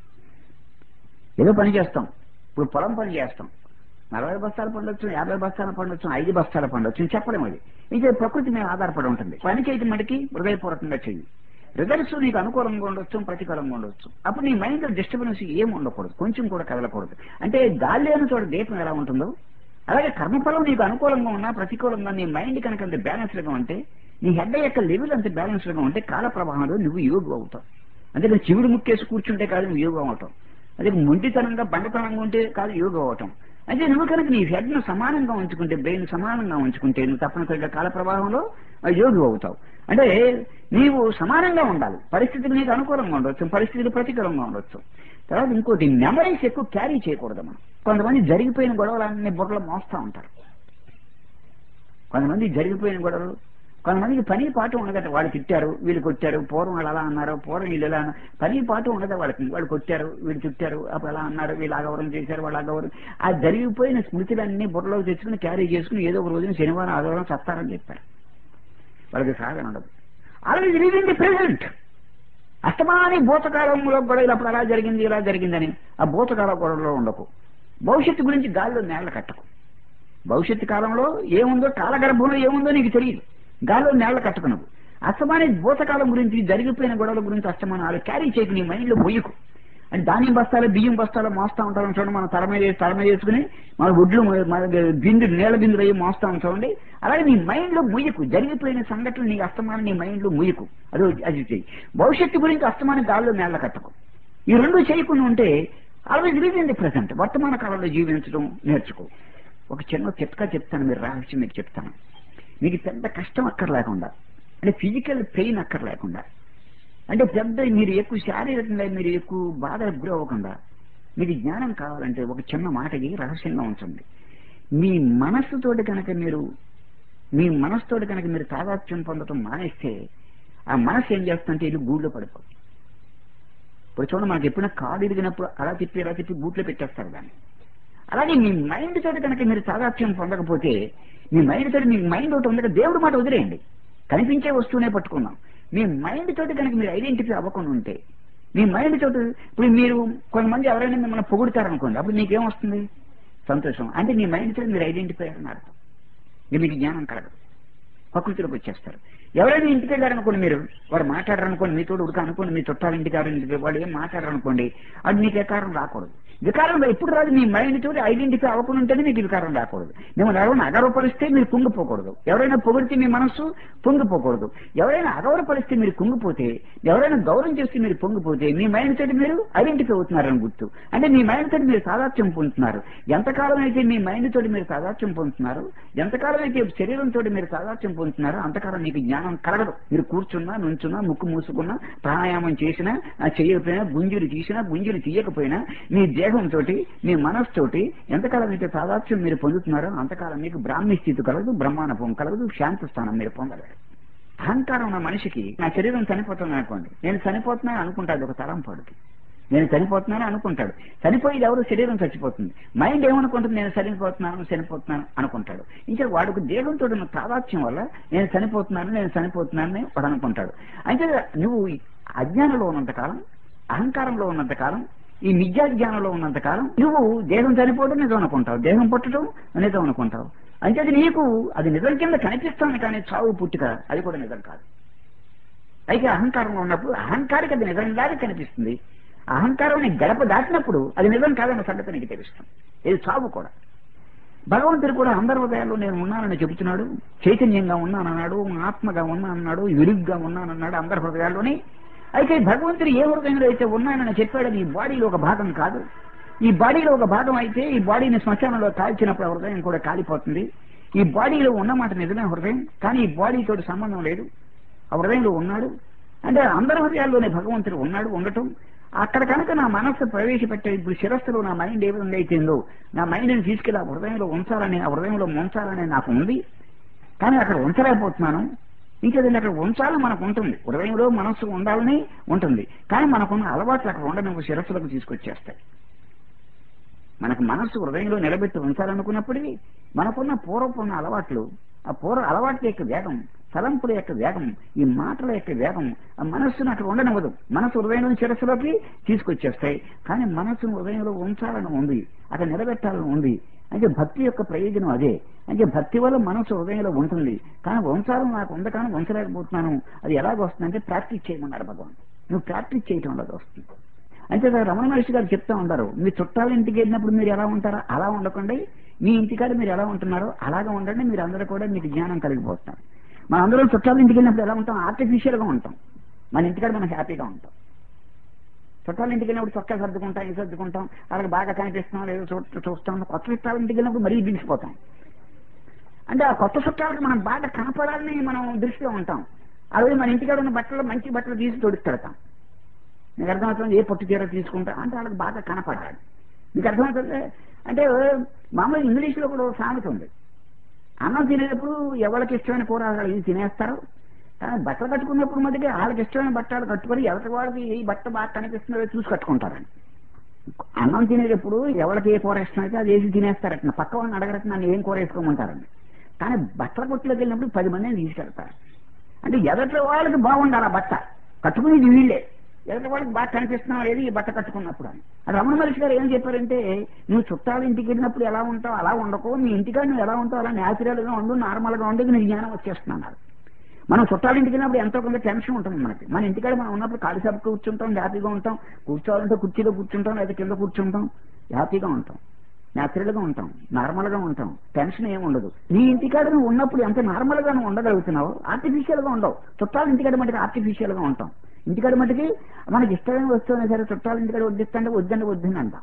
ఏదో పని చేస్తాం ఇప్పుడు పొలం పని చేస్తాం నలభై బస్తాలు పండొచ్చు యాభై బస్తాలు పండొచ్చు ఐదు బస్తాలు పండొచ్చు నేను చెప్పలేము అది ఇంకా ప్రకృతి మీద ఆధారపడి ఉంటుంది పని చేయటం మటుకి హృదయపూర్వకంగా చెయ్యి రిజల్ట్స్ నీకు అనుకూలంగా ఉండొచ్చు ప్రతికూలంగా ఉండొచ్చు అప్పుడు నీ మైండ్ డిస్టర్బెన్స్ ఏం ఉండకూడదు కొంచెం కూడా కదలకూడదు అంటే గాలి లేని చోట దీపం ఎలా ఉంటుందో అలాగే కర్మఫలం నీకు అనుకూలంగా ఉన్నా ప్రతికూలంగా నీ మైండ్ కనుక అంత బ్యాలెన్స్డ్ గా ఉంటే నీ హెడ్ యొక్క లెవెల్ అంత బ్యాలెన్స్డ్ గా ఉంటే కాల ప్రవాహంలో నువ్వు యోగు అవుతావు అంటే నువ్వు చివుడు ముక్కేసి కూర్చుంటే కాదు నువ్వు యోగం అవటం అదే మొండితనంగా బండతనంగా ఉంటే కాదు యోగం అవటం అంటే నువ్వు కనుక నీ హెడ్ ను సమానంగా ఉంచుకుంటే బ్రెయిన్ సమానంగా ఉంచుకుంటే నువ్వు తప్పనిసరిగా కాల ప్రవాహంలో యోగి అవుతావు అంటే నీవు సమానంగా ఉండాలి పరిస్థితులు నీకు అనుకూలంగా ఉండొచ్చు పరిస్థితులు ప్రతికూలంగా ఉండొచ్చు తర్వాత ఇంకోటి మెమరీస్ ఎక్కువ క్యారీ చేయకూడదు మనం కొంతమంది జరిగిపోయిన గొడవలన్నీ బుర్రలో మోస్తా ఉంటారు కొంతమంది జరిగిపోయిన గొడవలు కొంతమందికి పని పాటు ఉండదట వాళ్ళు తిట్టారు వీళ్ళు కొట్టారు పూర్వం వాళ్ళు అలా అన్నారు పూర్వం వీళ్ళు ఎలా అన్నారు పని పాటు ఉండదు వాళ్ళకి వాళ్ళు కొట్టారు వీళ్ళు తిట్టారు అప్పుడు ఎలా అన్నారు వీళ్ళు అగౌరం చేశారు వాళ్ళు అగౌరం ఆ జరిగిపోయిన స్మృతులన్నీ బుర్రలోకి తెచ్చుకుని క్యారీ చేసుకుని ఏదో ఒక రోజున శనివారం ఆదివారం చస్తారని చెప్పారు వాళ్ళకి సాగన ఉండదు ఆల్వేజ్ లివింగ్ ది ప్రెసెంట్ అస్తమాని భూతకాలంలో గొడవలు అప్పుడు అలా జరిగింది ఇలా జరిగిందని ఆ భూతకాల గొడవలో ఉండకు భవిష్యత్తు గురించి గాల్లో నేళ్ల కట్టకు భవిష్యత్తు కాలంలో ఏముందో కాలగర్భంలో ఏముందో నీకు తెలియదు గాల్లో నేళ్ల కట్టుకున్నావు అస్తమాని భూతకాలం గురించి జరిగిపోయిన గొడవల గురించి అస్తమానం వాళ్ళు క్యారీ చేయకు నీ మైండ్లో మొయ్యకు అంటే ధాన్యం బస్తాలు బియ్యం బస్తాలు మోస్తా ఉంటాం చూడండి మనం తల మీద తల మీద వేసుకుని మన ఒడ్లు మన బిందు నీళ్ళ బిందులు అయ్యి మోస్తా చూడండి అలాగే నీ మైండ్ లో ముయ్యకు జరిగిపోయిన సంఘటనలు నీ అస్తమానం నీ మైండ్ లో ముయ్యకు అది అది చెయ్యి భవిష్యత్తు గురించి అస్తమానం గాల్లో నేళ్ల కట్టకు ఈ రెండు చేయకుండా ఉంటే always live in the present వర్తమాన కాలంలో జీవించడం నేర్చుకో ఒక చిన్న చిట్కా చెప్తాను మీరు రహస్యం మీకు చెప్తాను మీకు పెద్ద కష్టం అక్కర్లేకుండా అంటే ఫిజికల్ పెయిన్ అక్కర్లేకుండా అంటే పెద్ద మీరు ఎక్కువ శారీరకంగా మీరు ఎక్కువ బాధ గురి అవ్వకుండా మీకు జ్ఞానం కావాలంటే ఒక చిన్న మాటకి రహస్యంగా ఉంచండి మీ మనస్సుతోటి కనుక మీరు మీ మనస్సుతోటి కనుక మీరు తాదాత్యం పొందటం మానేస్తే ఆ మనస్సు ఏం చేస్తుంటే ఇది గూళ్ళో పడిపోతుంది ఇప్పుడు చూడండి మనకి ఎప్పుడైనా కాలు ఇరిగినప్పుడు అలా తిప్పి అలా తిప్పి బూట్లో పెట్టేస్తారు దాన్ని అలాగే మీ మైండ్ తోటి కనుక మీరు తాదాత్యం పొందకపోతే మీ మైండ్ తోటి మీ మైండ్ ఒకటి ఉంది దేవుడి మాట వదిలేయండి కనిపించే వస్తువునే పట్టుకుందాం మీ మైండ్ తోటి కనుక మీరు ఐడెంటిఫై అవ్వకుండా ఉంటే మీ మైండ్ తోటి ఇప్పుడు మీరు కొంతమంది ఎవరైనా మిమ్మల్ని పొగుడతారనుకోండి అప్పుడు మీకేం వస్తుంది సంతోషం అంటే మీ మైండ్ తోటి మీరు ఐడెంటిఫై అయ్యారని అర్థం ఇది మీకు జ్ఞానం కలగదు ప్రకృతిలోకి వచ్చేస్తారు ఎవరైనా ఇంటికి వెళ్ళారనుకోండి మీరు వాడు మాట్లాడారనుకోండి మీతో ఉడక అనుకోండి మీ చుట్టాల ఇంటికి ఎవరైనా ఇంటికి వాడు ఏం మాట్లాడారనుకోండి అది మీకు వికారం రాకూడదు వికారం ఎప్పుడు రాదు మీ మైండ్ తోటి ఐడెంటిఫై అవ్వకుండా ఉంటేనే మీకు వికారం రాకూడదు మేము ఎవరైనా అగౌరవపరిస్తే మీరు కుంగిపోకూడదు ఎవరైనా పొగిడితే మీ మనస్సు పొంగిపోకూడదు ఎవరైనా అగౌరవపరిస్తే మీరు కుంగిపోతే ఎవరైనా గౌరవం చేస్తే మీరు పొంగిపోతే మీ మైండ్ తోటి మీరు ఐడెంటిఫై అవుతున్నారని గుర్తు అంటే మీ మైండ్ తోటి మీరు సాదాత్యం పొందుతున్నారు ఎంతకాలం అయితే మీ మైండ్ తోటి మీరు సాదాత్యం పొందుతున్నారు ఎంతకాలం అయితే శరీరంతో మీరు సాదాత్యం పొందుతున్నారో అంతకాలం మీకు జ్ఞానం కలగదు మీరు కూర్చున్నా నుంచున్నా ముక్కు మూసుకున్నా ప్రాణాయామం చేసినా చేయకపోయినా గుంజులు తీసినా గుంజులు తీయకపోయినా మీ దేహంతో మీ మనస్సుతోటి ఎంతకాలం అయితే సాదాత్యం మీరు పొందుతున్నారో అంతకాలం మీకు బ్రాహ్మీ స్థితి కలగదు బ్రహ్మానుభవం కలగదు శాంతి స్థానం మీరు పొందలేరు అహంకారం ఉన్న మనిషికి నా శరీరం చనిపోతుంది అనుకోండి నేను చనిపోతున్నాను అనుకుంటాడు ఒక తరం పడుతుంది నేను చనిపోతున్నాను అనుకుంటాడు చనిపోయేది ఎవరు శరీరం చచ్చిపోతుంది మైండ్ ఏమనుకుంటుంది నేను చనిపోతున్నాను చనిపోతున్నాను అనుకుంటాడు ఇంకా వాడికి దేహంతో ఉన్న తాదాత్యం వల్ల నేను చనిపోతున్నాను నేను చనిపోతున్నాను అని వాడు అనుకుంటాడు అయితే నువ్వు అజ్ఞానంలో ఉన్నంత కాలం అహంకారంలో ఉన్నంత కాలం ఈ మిథ్యా జ్ఞానంలో ఉన్నంత కాలం నువ్వు దేహం చనిపోవడం నిజం అనుకుంటావు దేహం పుట్టడం నిజం అనుకుంటావు అంటే అది నీకు అది నిజం కింద కనిపిస్తాను కానీ చావు పుట్టుక అది కూడా నిజం కాదు అయితే అహంకారంలో ఉన్నప్పుడు అహంకారికి అది నిజంగానే కనిపిస్తుంది అహంకారం గడప దాటినప్పుడు అది నిజం కాదన్న సంగతి నీకు తెలుస్తుంది ఇది చావు కూడా భగవంతుడు కూడా అందరి హృదయాల్లో నేను ఉన్నానని చెబుతున్నాడు చైతన్యంగా ఉన్నానన్నాడు ఆత్మగా ఉన్నానన్నాడు విరుగ్గా ఉన్నానన్నాడు అందరి హృదయాల్లోని అయితే భగవంతుడు ఏ హృదయంలో అయితే ఉన్నానని చెప్పాడు ఈ బాడీలో ఒక భాగం కాదు ఈ బాడీలో ఒక భాగం అయితే ఈ బాడీని శ్మశానంలో కాల్చినప్పుడు ఆ హృదయం కూడా కాలిపోతుంది ఈ బాడీలో ఉన్నమాట నిజమే హృదయం కానీ ఈ బాడీతో సంబంధం లేదు ఆ హృదయంలో ఉన్నాడు అంటే అందరి హృదయాల్లోనే భగవంతుడు ఉన్నాడు ఉండటం అక్కడ కనుక నా మనస్సు ప్రవేశపెట్టే ఇప్పుడు శిరస్సులో నా మైండ్ ఏ విధంగా అయితేందో నా మైండ్ని తీసుకెళ్ళి ఆ హృదయంలో ఉంచాలని ఆ హృదయంలో ఉంచాలని నాకు ఉంది కానీ అక్కడ ఉంచలేకపోతున్నాను ఇంకేదండి అక్కడ ఉంచాలని మనకు ఉంటుంది హృదయంలో మనస్సు ఉండాలని ఉంటుంది కానీ మనకున్న అలవాట్లు అక్కడ ఉండని శిరస్సులకు తీసుకొచ్చేస్తాయి మనకు మనస్సు హృదయంలో నిలబెట్టి ఉంచాలనుకున్నప్పటికీ మనకున్న పూర్వపున్న అలవాట్లు ఆ పూర్వ అలవాట్ల యొక్క వేగం తలంపుల యొక్క వేగం ఈ మాటల యొక్క వేగం ఆ మనస్సును అక్కడ ఉండనివ్వదు మనసు హృదయంలో శిరస్సులోకి తీసుకొచ్చేస్తాయి కానీ మనస్సును హృదయంలో ఉంచాలని ఉంది అక్కడ నిలబెట్టాలని ఉంది అంటే భక్తి యొక్క ప్రయోజనం అదే అంటే భక్తి వల్ల మనసు హృదయంలో ఉంటుంది కానీ వంశాలను నాకు ఉంది కానీ వంచలేకపోతున్నాను అది ఎలాగ వస్తుందంటే ప్రాక్టీస్ చేయమన్నారు భగవాన్ నువ్వు ప్రాక్టీస్ చేయటం వల్ల అది వస్తుంది అంటే రమణ మహర్షి గారు చెప్తా ఉంటారు మీ చుట్టాల ఇంటికి వెళ్ళినప్పుడు మీరు ఎలా ఉంటారో అలా ఉండకండి మీ ఇంటికాడ మీరు ఎలా ఉంటున్నారో అలాగే ఉండండి మీరు అందరూ కూడా మీకు జ్ఞానం కలిగిపోతున్నారు మన అందరం చుట్టాల ఇంటికి వెళ్ళినప్పుడు ఎలా ఉంటాం ఆర్టిఫిషియల్ గా ఉంటాం మన ఇంటికాడ మనం హ్యాపీగా ఉంటాం చుట్టాల ఇంటికి వెళ్ళినప్పుడు చొక్కా సర్దుకుంటాం ఇది సర్దుకుంటాం వాళ్ళకి బాగా కనిపిస్తున్నాం లేదో చూ చూస్తాం కొత్త చుట్టాల ఇంటికి వెళ్ళినప్పుడు మరీ దిగిసిపోతాం అంటే ఆ కొత్త చుట్టాలకు మనం బాగా కనపడాలని మనం దృష్టిలో ఉంటాం ఆ రోజు మన ఇంటికాడ ఉన్న బట్టలు మంచి బట్టలు తీసి తొడుక్కెడతాం నీకు అర్థమవుతుంది ఏ పొట్టు చీర తీసుకుంటా అంటే వాళ్ళకి బాగా కనపడాలి నీకు అర్థమవుతుంది అంటే మామూలుగా ఇంగ్లీష్లో కూడా ఒక సామెత ఉంది అన్నం తినేటప్పుడు ఎవరికి ఇష్టమైన కూర వాళ్ళు ఇది తినేస్తారు కానీ బట్టలు కట్టుకున్నప్పుడు మటుకి వాళ్ళకి ఇష్టమైన బట్టలు కట్టుకొని ఎవరి వాళ్ళకి ఈ బట్ట బాగా కనిపిస్తుందో చూసి కట్టుకుంటారని అన్నం తినేటప్పుడు ఎవరికి ఏ కూర ఇష్టమైతే అది వేసి తినేస్తారట పక్క వాళ్ళని అడగరట నన్ను ఏం కూర వేసుకోమంటారని కానీ బట్టల కొట్టులోకి వెళ్ళినప్పుడు పది మందిని తీసుకెళ్తారు అంటే ఎదటి వాళ్ళకి బాగుండాలి ఆ బట్ట కట్టుకునేది వీళ్ళే ఎదుటి వాళ్ళకి బాగా కనిపిస్తున్నావు లేదు ఈ బట్ట కట్టుకున్నప్పుడు అని అది రమణ మహర్షి గారు ఏం చెప్పారంటే నువ్వు చుట్టాల ఇంటికి వెళ్ళినప్పుడు ఎలా ఉంటావు అలా ఉండకు నీ ఇంటికాడ నువ్వు ఎలా ఉంటావు అలా న్యాచురల్ గా ఉండు నార్మల్ గా ఉండి నీ జ్ఞానం వచ్చేస్తున్నారు మనం చుట్టాల ఇంటికి వెళ్ళినప్పుడు ఎంతో కొంత టెన్షన్ ఉంటుంది మనకి మన ఇంటికాడ మనం ఉన్నప్పుడు ఖాళీ సభ కూర్చుంటాం హ్యాపీగా ఉంటాం కూర్చోవాలంటే కుర్చీలో కూర్చుంటాం లేదా కింద కూర్చుంటాం హ్యాపీగా ఉంటాం న్యాచురల్ గా ఉంటాం నార్మల్ గా ఉంటాం టెన్షన్ ఏమి ఉండదు నీ ఇంటికాడ నువ్వు ఉన్నప్పుడు ఎంత నార్మల్ గా నువ్వు ఉండగలుగుతున్నావు ఆర్టిఫిషియల్ గా ఉండవు చుట్టాల ఇంటికాడ మటుకు ఆర్టిఫిషియల్ గా ఉంటాం ఇంటికాడ మటుకి మనకి ఇష్టమైన వస్తువునే సరే చుట్టాల ఇంటికాడ వద్దిస్తంటే వద్దండి వద్దని అంటాం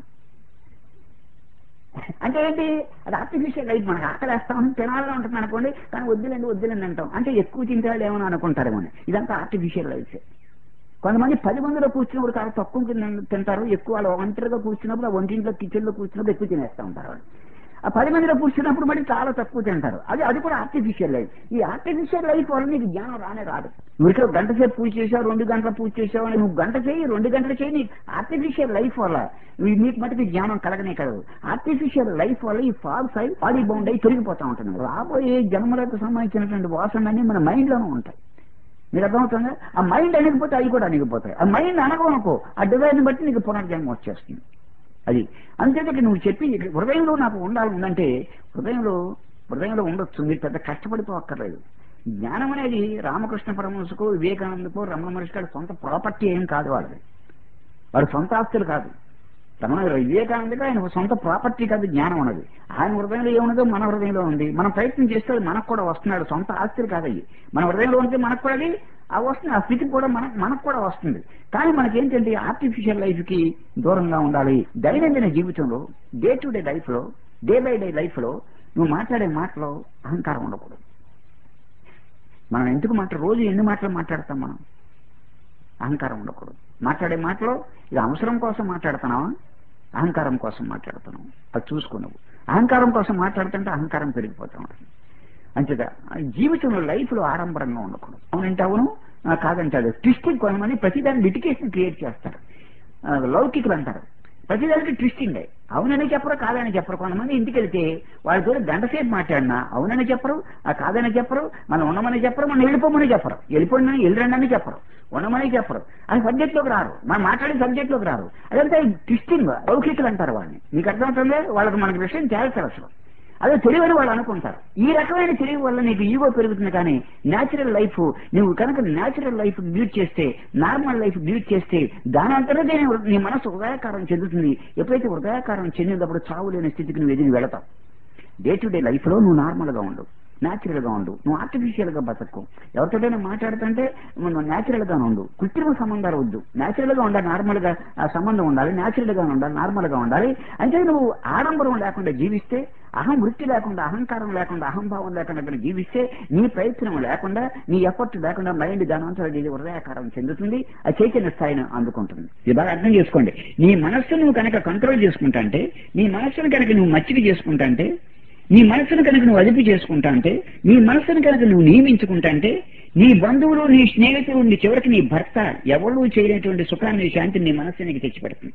అంటే ఏంటి అది ఆర్టిఫిషియల్ లైఫ్ మనకు ఆకలేస్తామని తినాలని ఉంటుంది అనుకోండి కానీ వద్దులేండి వద్దులేండి అంటాం అంటే ఎక్కువ తింటాడు ఏమని అనుకుంటారేమో ఇదంతా ఆర్టిఫిషియల్ లైఫ్ కొంతమంది పది మందిలో కూర్చున్నప్పుడు చాలా తక్కువ తిన- తింటారు ఎక్కువ వాళ్ళు ఒంటరిగా కూర్చున్నప్పుడు ఆ వంటింట్లో కిచెన్ లో కూర్చున్నప్పుడు ఎక్కువ తినేస్తూ ఉంటారు వాళ్ళు ఆ పది మందిలో కూర్చున్నప్పుడు మళ్ళీ చాలా తక్కువ తింటారు అది అది కూడా ఆర్టిఫిషియల్ లైఫ్ ఈ ఆర్టిఫిషియల్ లైఫ్ వల్ల నీకు జ్ఞానం రానే రాదు నువ్వు ఇక్కడ గంట సేపు పూజ చేసావు రెండు గంటల పూజ చేసావు అని నువ్వు గంట చేయి రెండు గంటలు చేయి నీకు ఆర్టిఫిషియల్ లైఫ్ వల్ల ఈ- నీకు మటుకు జ్ఞానం కలగనే కలదు ఆర్టిఫిషియల్ లైఫ్ వల్ల ఈ ఫాల్స్ అయి బాడీ బౌండ్ అయి తొలగిపోతా ఉంటుంది రాబోయే జన్మలకు సంబంధించినటువంటి వాసనలన్నీ మన మైండ్ లోనే ఉంటాయి మీరు అర్థమవుతుందా ఆ మైండ్ అణిగిపోతే అవి కూడా అణిగిపోతాయి ఆ మైండ్ అనగనుకో ఆ డివైన్ బట్టి నీకు పునర్జన్మ వచ్చేస్తుంది అది అంతేకాక నువ్వు చెప్పి హృదయంలో నాకు ఉండాలి ఉందంటే హృదయంలో హృదయంలో ఉండొచ్చు మీరు పెద్ద కష్టపడిపోక్కర్లేదు జ్ఞానం అనేది రామకృష్ణ పరమహంసకు వివేకానందకు రమణ మహర్షి గారి సొంత ప్రాపర్టీ ఏం కాదు వాళ్ళది వాడి సొంత ఆస్తులు కాదు రమణ వివేకానందకి ఆయన సొంత ప్రాపర్టీ కాదు జ్ఞానం ఉన్నది ఆయన హృదయంలో ఏమున్నదో మన హృదయంలో ఉంది మనం ప్రయత్నం చేస్తే అది మనకు కూడా వస్తున్నాడు సొంత ఆస్తులు కాదు అవి మన హృదయంలో ఉంటే మనకు కూడా అది ఆ వస్తుంది ఆ స్థితి కూడా మన మనకు కూడా వస్తుంది కానీ మనకేంటంటే ఆర్టిఫిషియల్ లైఫ్ కి దూరంగా ఉండాలి దైనందిన జీవితంలో డే టు డే లైఫ్ లో డే బై డే లైఫ్ లో నువ్వు మాట్లాడే మాటలో అహంకారం ఉండకూడదు మనం ఎందుకు మాట్లా రోజు ఎన్ని మాటలు మాట్లాడతాం మనం అహంకారం ఉండకూడదు మాట్లాడే మాటలో ఇది అవసరం కోసం మాట్లాడుతున్నావా అహంకారం కోసం మాట్లాడుతున్నావు అది చూసుకున్నావు అహంకారం కోసం మాట్లాడుతుంటే అహంకారం పెరిగిపోతా ఉంటుంది అంతేగా జీవితంలో లైఫ్ లో ఆడంబరంగా ఉండకూడదు అవునంటే అవును ఆ, కాదంటే అది ట్విస్టింగ్ కొంతమంది ప్రతిదాన్ని లిటికేషన్ క్రియేట్ చేస్తారు ఆ, లౌకికులు అంటారు ప్రతిదానికి ట్విస్టింగ్ అవునని చెప్పరు కాదని చెప్పరు కొంతమంది ఇంటికి వెళ్తే వాళ్ళతో గంట సేపు మాట్లాడినా అవునని చెప్పరు ఆ కాదని చెప్పరు మనం ఉండమని చెప్పరు మనం వెళ్ళిపోమని చెప్పరు వెళ్ళిపోయినా వెళ్ళరండి అని చెప్పరు ఉండమని చెప్పరు అది సబ్జెక్ట్ లోకి రారు మనం మాట్లాడే సబ్జెక్ట్ లోకి రారు అదంతా ట్విస్టింగ్ లౌకికులు అంటారు వాళ్ళని మీకు అర్థమవుతుంది వాళ్ళకి మనకి విషయం చేస్తారు అసలు అదే తెలివని వాళ్ళు అనుకుంటారు ఈ రకమైన తెలివి వల్ల నీకు ఈగో పెరుగుతుంది కానీ న్యాచురల్ లైఫ్ నువ్వు కనుక న్యాచురల్ లైఫ్ లీడ్ చేస్తే నార్మల్ లైఫ్ లీడ్ చేస్తే దాని అంతటా నీ మనసు హృదయాకారం చెందుతుంది ఎప్పుడైతే హృదయాకారం చెందినప్పుడు చావు లేని స్థితికి నువ్వు ఎదిగి వెళతావు డే టు డే లైఫ్ లో నువ్వు నార్మల్ గా ఉండు న్యాచురల్ గా ఉండు నువ్వు ఆర్టిఫిషియల్ గా బతకు ఎవరితోటైనా మాట్లాడుతుంటే నువ్వు న్యాచురల్ గా ఉండు కృత్రిమ సంబంధాలు వద్దు న్యాచురల్ గా ఉండాలి నార్మల్ గా ఆ సంబంధం ఉండాలి న్యాచురల్ గా ఉండాలి నార్మల్ గా ఉండాలి అంటే నువ్వు ఆడంబరం లేకుండా జీవిస్తే అహం వృత్తి లేకుండా అహంకారం లేకుండా అహంభావం లేకుండా కనుక జీవిస్తే నీ ప్రయత్నం లేకుండా నీ ఎఫర్ట్ లేకుండా మైండ్ దానంతా ఇది హృదయాకారం చెందుతుంది ఆ చైతన్య స్థాయిని అందుకుంటుంది ఇది బాగా అర్థం చేసుకోండి నీ మనస్సును నువ్వు కనుక కంట్రోల్ చేసుకుంటా అంటే నీ మనస్సును కనుక నువ్వు మచ్చిక చేసుకుంటా అంటే నీ మనస్సును కనుక నువ్వు అదుపు చేసుకుంటా అంటే నీ మనస్సును కనుక నువ్వు నియమించుకుంటా అంటే నీ బంధువులు నీ స్నేహితులు నీ చివరికి నీ భర్త ఎవరు చేయలేటువంటి సుఖాన్ని శాంతిని నీ మనస్సు నీకు తెచ్చిపెడుతుంది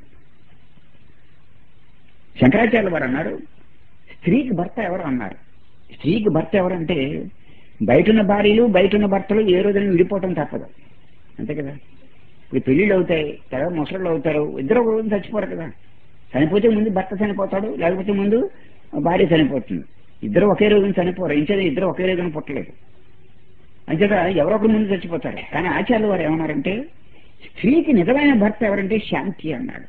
శంకరాచార్య వారు అన్నారు స్త్రీకి భర్త ఎవరు అన్నారు స్త్రీకి భర్త ఎవరంటే బయటున్న భార్యలు బయటున్న భర్తలు ఏ రోజున విడిపోవటం తప్పదు అంతే కదా ఇప్పుడు పెళ్లిళ్ళు అవుతాయి తర్వాత ముసళ్ళు అవుతారు ఇద్దరు ఒక రోజు చచ్చిపోరు కదా చనిపోతే ముందు భర్త చనిపోతాడు లేకపోతే ముందు భార్య చనిపోతుంది ఇద్దరు ఒకే రోజున చనిపోరు ఇంచేది ఇద్దరు ఒకే రోజున పుట్టలేదు అంచేత ఎవరో ఒకరు ముందు చచ్చిపోతారు కానీ ఆచార్యులు వారు ఏమన్నారంటే స్త్రీకి నిజమైన భర్త ఎవరంటే శాంతి అన్నాడు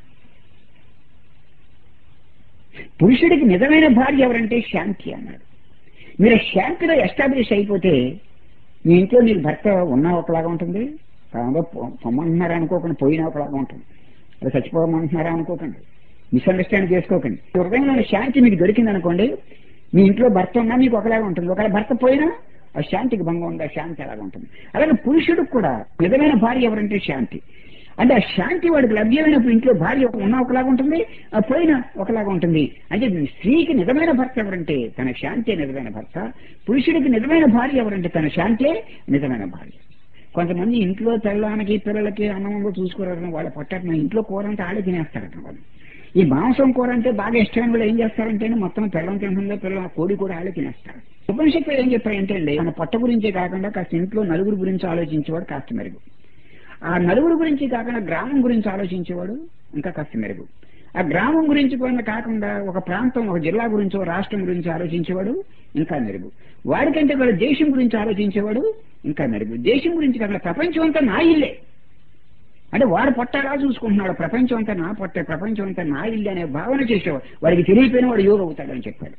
పురుషుడికి నిజమైన భార్య ఎవరంటే శాంతి అన్నాడు మీరు శాంతిలో ఎస్టాబ్లిష్ అయిపోతే మీ ఇంట్లో మీకు భర్త ఉన్నా ఒకలాగా ఉంటుంది కాగా పొమ్మంటున్నారా అనుకోకండి పోయినా ఒకలాగా ఉంటుంది అది చచ్చిపోమంటున్నారా అనుకోకండి మిస్అండర్స్టాండ్ చేసుకోకండి హృదయంలోని శాంతి మీకు దొరికింది అనుకోండి మీ ఇంట్లో భర్త ఉన్నా మీకు ఒకలాగా ఉంటుంది ఒకవేళ భర్త పోయినా ఆ శాంతికి భంగం ఉంది ఆ శాంతి అలాగా ఉంటుంది అలాగే పురుషుడికి కూడా నిజమైన భార్య ఎవరంటే శాంతి అంటే ఆ శాంతి వాడికి లభ్యమైనప్పుడు ఇంట్లో భార్య ఉన్నా ఒకలాగా ఉంటుంది ఆ పోయినా ఒకలాగా ఉంటుంది అంటే స్త్రీకి నిజమైన భర్త ఎవరంటే తన శాంతి నిజమైన భర్త పురుషుడికి నిజమైన భార్య ఎవరంటే తన శాంతే నిజమైన భార్య కొంతమంది ఇంట్లో తెల్లడానికి పిల్లలకి అన్నంలో చూసుకోరారని వాళ్ళ పట్టడం ఇంట్లో కూర అంటే ఆడే తినేస్తారట వాళ్ళు ఈ మాంసం కూర అంటే బాగా ఇష్టమైన వాళ్ళు ఏం చేస్తారంటే మొత్తం పిల్లం తింటుందో పిల్లల కోడి కూడా ఆడే తినేస్తారు ఉపనిషత్తులు ఏం చెప్పాయంటే అండి మన పొట్ట గురించే కాకుండా కాస్త ఇంట్లో నలుగురు గురించి ఆలోచించేవాడు కాస్త మెరుగు ఆ నలుగురు గురించి కాకుండా గ్రామం గురించి ఆలోచించేవాడు ఇంకా కాస్త మెరుగు ఆ గ్రామం గురించి కూడా కాకుండా ఒక ప్రాంతం ఒక జిల్లా గురించి ఒక రాష్ట్రం గురించి ఆలోచించేవాడు ఇంకా మెరుగు వాడికంటే కూడా దేశం గురించి ఆలోచించేవాడు ఇంకా మెరుగు దేశం గురించి కాకుండా ప్రపంచం అంతా నా ఇల్లే అంటే వాడు పొట్ట ఎలా చూసుకుంటున్నాడు ప్రపంచం అంతా నా పొట్టే ప్రపంచం అంతా నా ఇల్లు అనే భావన చేసేవాడు వాడికి తెలియపోయిన వాడు యోగ అవుతాడని చెప్పాడు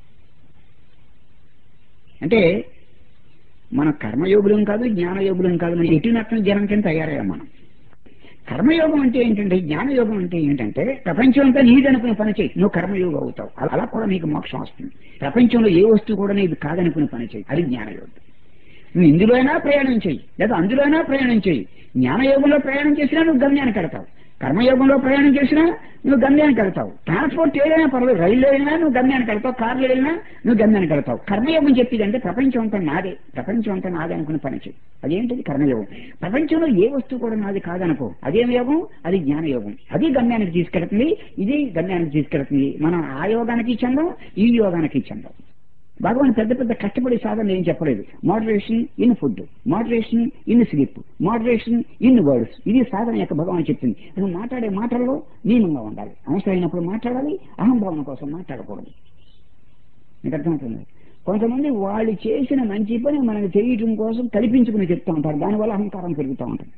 అంటే మన కర్మయోగులం కాదు జ్ఞానయోగులం కాదు మన ఎటు నట్టం జనం కింద తయారయ్యాం మనం కర్మయోగం అంటే ఏంటంటే జ్ఞానయోగం అంటే ఏంటంటే ప్రపంచం అంతా నీదనుకునే పని చేయి నువ్వు కర్మయోగం అవుతావు అలా కూడా నీకు మోక్షం వస్తుంది ప్రపంచంలో ఏ వస్తువు కూడా నీది కాదనుకునే పని చేయి అది జ్ఞానయోగం నువ్వు ఇందులో అయినా ప్రయాణం చేయి లేదా అందులో అయినా ప్రయాణం చేయి జ్ఞానయోగంలో ప్రయాణం చేసినా నువ్వు గమ్యానికి వెళ్తావు కర్మయోగంలో ప్రయాణం చేసినా నువ్వు గమ్యానికి వెళ్తావు ట్రాన్స్పోర్ట్ ఏదైనా పర్వాలేదు రైల్లో వెళ్ళినా నువ్వు గమ్యానికి వెళ్తావు కార్లో వెళ్ళినా నువ్వు గమ్యానికి వెళ్తావు కర్మయోగం చెప్పేది అంటే ప్రపంచం అంతా నాదే ప్రపంచం అంతా నాదే అనుకుని పని చేయి అదేంటిది కర్మయోగం ప్రపంచంలో ఏ వస్తువు కూడా నాది కాదనుకో అదేం యోగం అది జ్ఞానయోగం అది గమ్యానికి తీసుకెళ్తుంది ఇది గమ్యానికి తీసుకెళ్తుంది మనం ఆ యోగానికి చెందాం ఈ యోగానికి చెందాం భగవాన్ పెద్ద పెద్ద కష్టపడి సాధన ఏం చెప్పలేదు moderation in food moderation in sleep moderation in words ఇది సాధన యొక్క భగవాన్ చెప్పింది నువ్వు మాట్లాడే మాటల్లో నియమంగా ఉండాలి అవసరమైనప్పుడు మాట్లాడాలి అహంభావన కోసం మాట్లాడకూడదు మీకు అర్థమవుతుంది కొంతమంది వాళ్ళు చేసిన మంచి పని మనకు తెలియటం కోసం కల్పించుకుని చెప్తూ ఉంటారు దానివల్ల అహంకారం పెరుగుతూ ఉంటుంది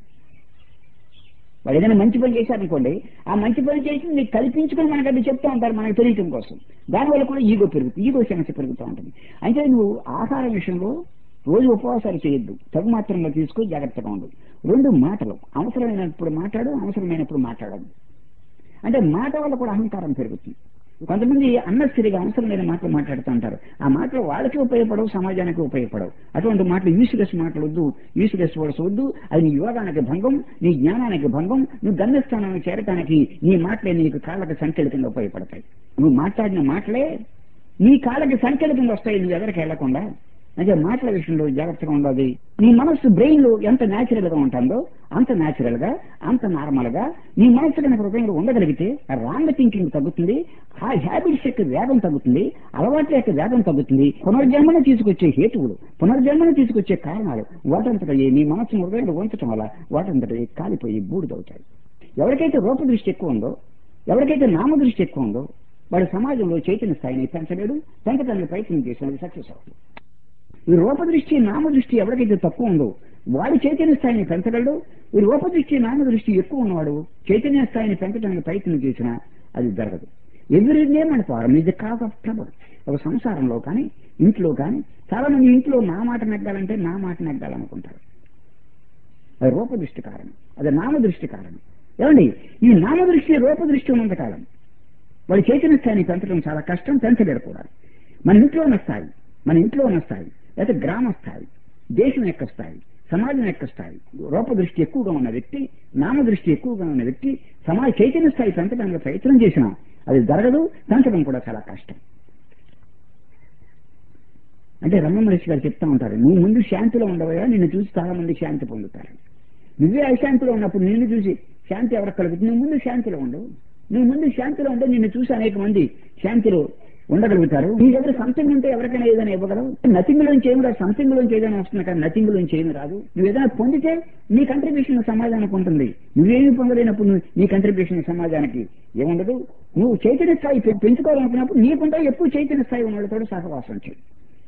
వాళ్ళు ఏదైనా మంచి పని చేశారనుకోండి ఆ మంచి పని చేసి మీకు కల్పించుకుని మనకు అది చెప్తూ ఉంటారు మనకు తెలియటం కోసం దానివల్ల కూడా ఈగో పెరుగుతుంది ఈగో సమస్య పెరుగుతూ ఉంటుంది అంటే నువ్వు ఆహారం విషయంలో రోజు ఉపవాసాలు చేయొద్దు తగు మాత్రంలో తీసుకో జాగ్రత్తగా ఉండు రెండు మాటలు అవసరమైనప్పుడు మాట్లాడు అవసరమైనప్పుడు మాట్లాడద్దు అంటే మాట వల్ల కూడా అహంకారం పెరుగుతుంది కొంతమంది అన్నస్థిరిగా అవసరం లేని మాటలు మాట్లాడుతూ ఉంటారు ఆ మాటలు వాళ్ళకి ఉపయోగపడవు సమాజానికి ఉపయోగపడవు అటువంటి మాటలు యూస్లెస్ మాట్లాడొద్దు యూస్లెస్ వర్డ్స్ వద్దు అది నీ యోగానికి భంగం నీ జ్ఞానానికి భంగం నువ్వు గమ్యస్థానానికి చేరటానికి నీ మాటలే నీకు కాళ్ళకి సంఖ్యల కింద ఉపయోగపడతాయి నువ్వు మాట్లాడిన మాటలే నీ కాళ్ళకి సంఖ్యల కింద వస్తాయి నువ్వు ఎవరికి వెళ్లకుండా అదే మాటల విషయంలో జాగ్రత్తగా ఉండాలి నీ మనస్సు బ్రెయిన్ లో ఎంత న్యాచురల్ గా ఉంటుందో అంత న్యాచురల్ గా అంత నార్మల్ గా నీ మనస్సు కనుక హృదయంలో ఉండగలిగితే రాంగ్ థింకింగ్ తగ్గుతుంది ఆ హ్యాబిట్స్ యొక్క వేగం తగ్గుతుంది అలవాట్ల యొక్క వేగం తగ్గుతుంది పునర్జన్మను తీసుకొచ్చే హేతువులు పునర్జన్మను తీసుకొచ్చే కారణాలు వాటంతట నీ మనస్సును హృదయంలో ఉంచడం వల్ల వాటంతట కాలిపోయి బూడిదవుతాయి ఎవరికైతే రూపదృష్టి ఎక్కువ ఉందో ఎవరికైతే నామదృష్టి ఎక్కువ ఉందో వాడు సమాజంలో చైతన్య స్థాయిని పెంచలేడు పెంచడానికి ప్రయత్నం చేసినది సక్సెస్ అవుతుంది ఈ రూపదృష్టి నామదృష్టి ఎవరికైతే తక్కువ ఉందో వాడి చైతన్య స్థాయిని పెంచగలడు ఈ రూపదృష్టి నామదృష్టి ఎక్కువ ఉన్నవాడు చైతన్య స్థాయిని పెంచడానికి ప్రయత్నం చేసినా అది జరగదు ఎవ్రీ నేమ్ అండ్ ఫారం ఇది కాజ్ ఆఫ్ ట్రబుల్ ఒక సంసారంలో కానీ ఇంట్లో కానీ చాలా మంది ఇంట్లో నా మాట నెగ్గాలంటే నా మాట నెగ్గాలనుకుంటారు అది రూపదృష్టి కారణం అది నామదృష్టి కారణం ఏమండి ఈ నామదృష్టి రూపదృష్టి ఉన్నంతకాలం వాడి చైతన్య స్థాయిని పెంచడం చాలా కష్టం పెంచలేరు కూడా మన ఇంట్లో ఉన్న స్థాయి మన ఇంట్లో ఉన్న స్థాయి లేకపోతే గ్రామ స్థాయి దేశం యొక్క స్థాయి సమాజం యొక్క స్థాయి రూపదృష్టి ఎక్కువగా ఉన్న వ్యక్తి నామదృష్టి ఎక్కువగా ఉన్న వ్యక్తి సమాజ చైతన్య స్థాయి పెంచడానికి ప్రయత్నం చేసినా అది జరగదు పెంచడం కూడా చాలా కష్టం అంటే రమణ మహర్షి గారు చెప్తా ఉంటారు నువ్వు ముందు శాంతిలో ఉండవయా నిన్ను చూసి చాలా మంది శాంతి పొందుతారు నువ్వే అశాంతిలో ఉన్నప్పుడు నిన్ను చూసి శాంతి ఎవరికి కలుగుతుంది నువ్వు ముందు శాంతిలో ఉండవు నువ్వు ముందు శాంతిలో ఉంటే నిన్ను చూసి అనేక మంది శాంతిలో ఉండగలుగుతారు నీ దగ్గర సంథింగ్ ఉంటే ఎవరికైనా ఏదైనా ఇవ్వగలవు నథింగ్ లోంచి ఏమి రాదు సంథింగ్ లోంచి ఏదైనా వస్తుంది కానీ నథింగ్ లోంచి ఏమి రాదు నువ్వు ఏదైనా పొందితే నీ కంట్రిబ్యూషన్ సమాజానికి ఉంటుంది నువ్వేమి పొందలేనప్పుడు నువ్వు నీ కంట్రిబ్యూషన్ సమాజానికి ఏముండదు నువ్వు చైతన్య స్థాయి పె- పెంచుకోవాలనుకున్నప్పుడు నీకుంటే ఎక్కువ చైతన్య స్థాయి ఉన్న వాళ్ళతో సహవాసం చేయి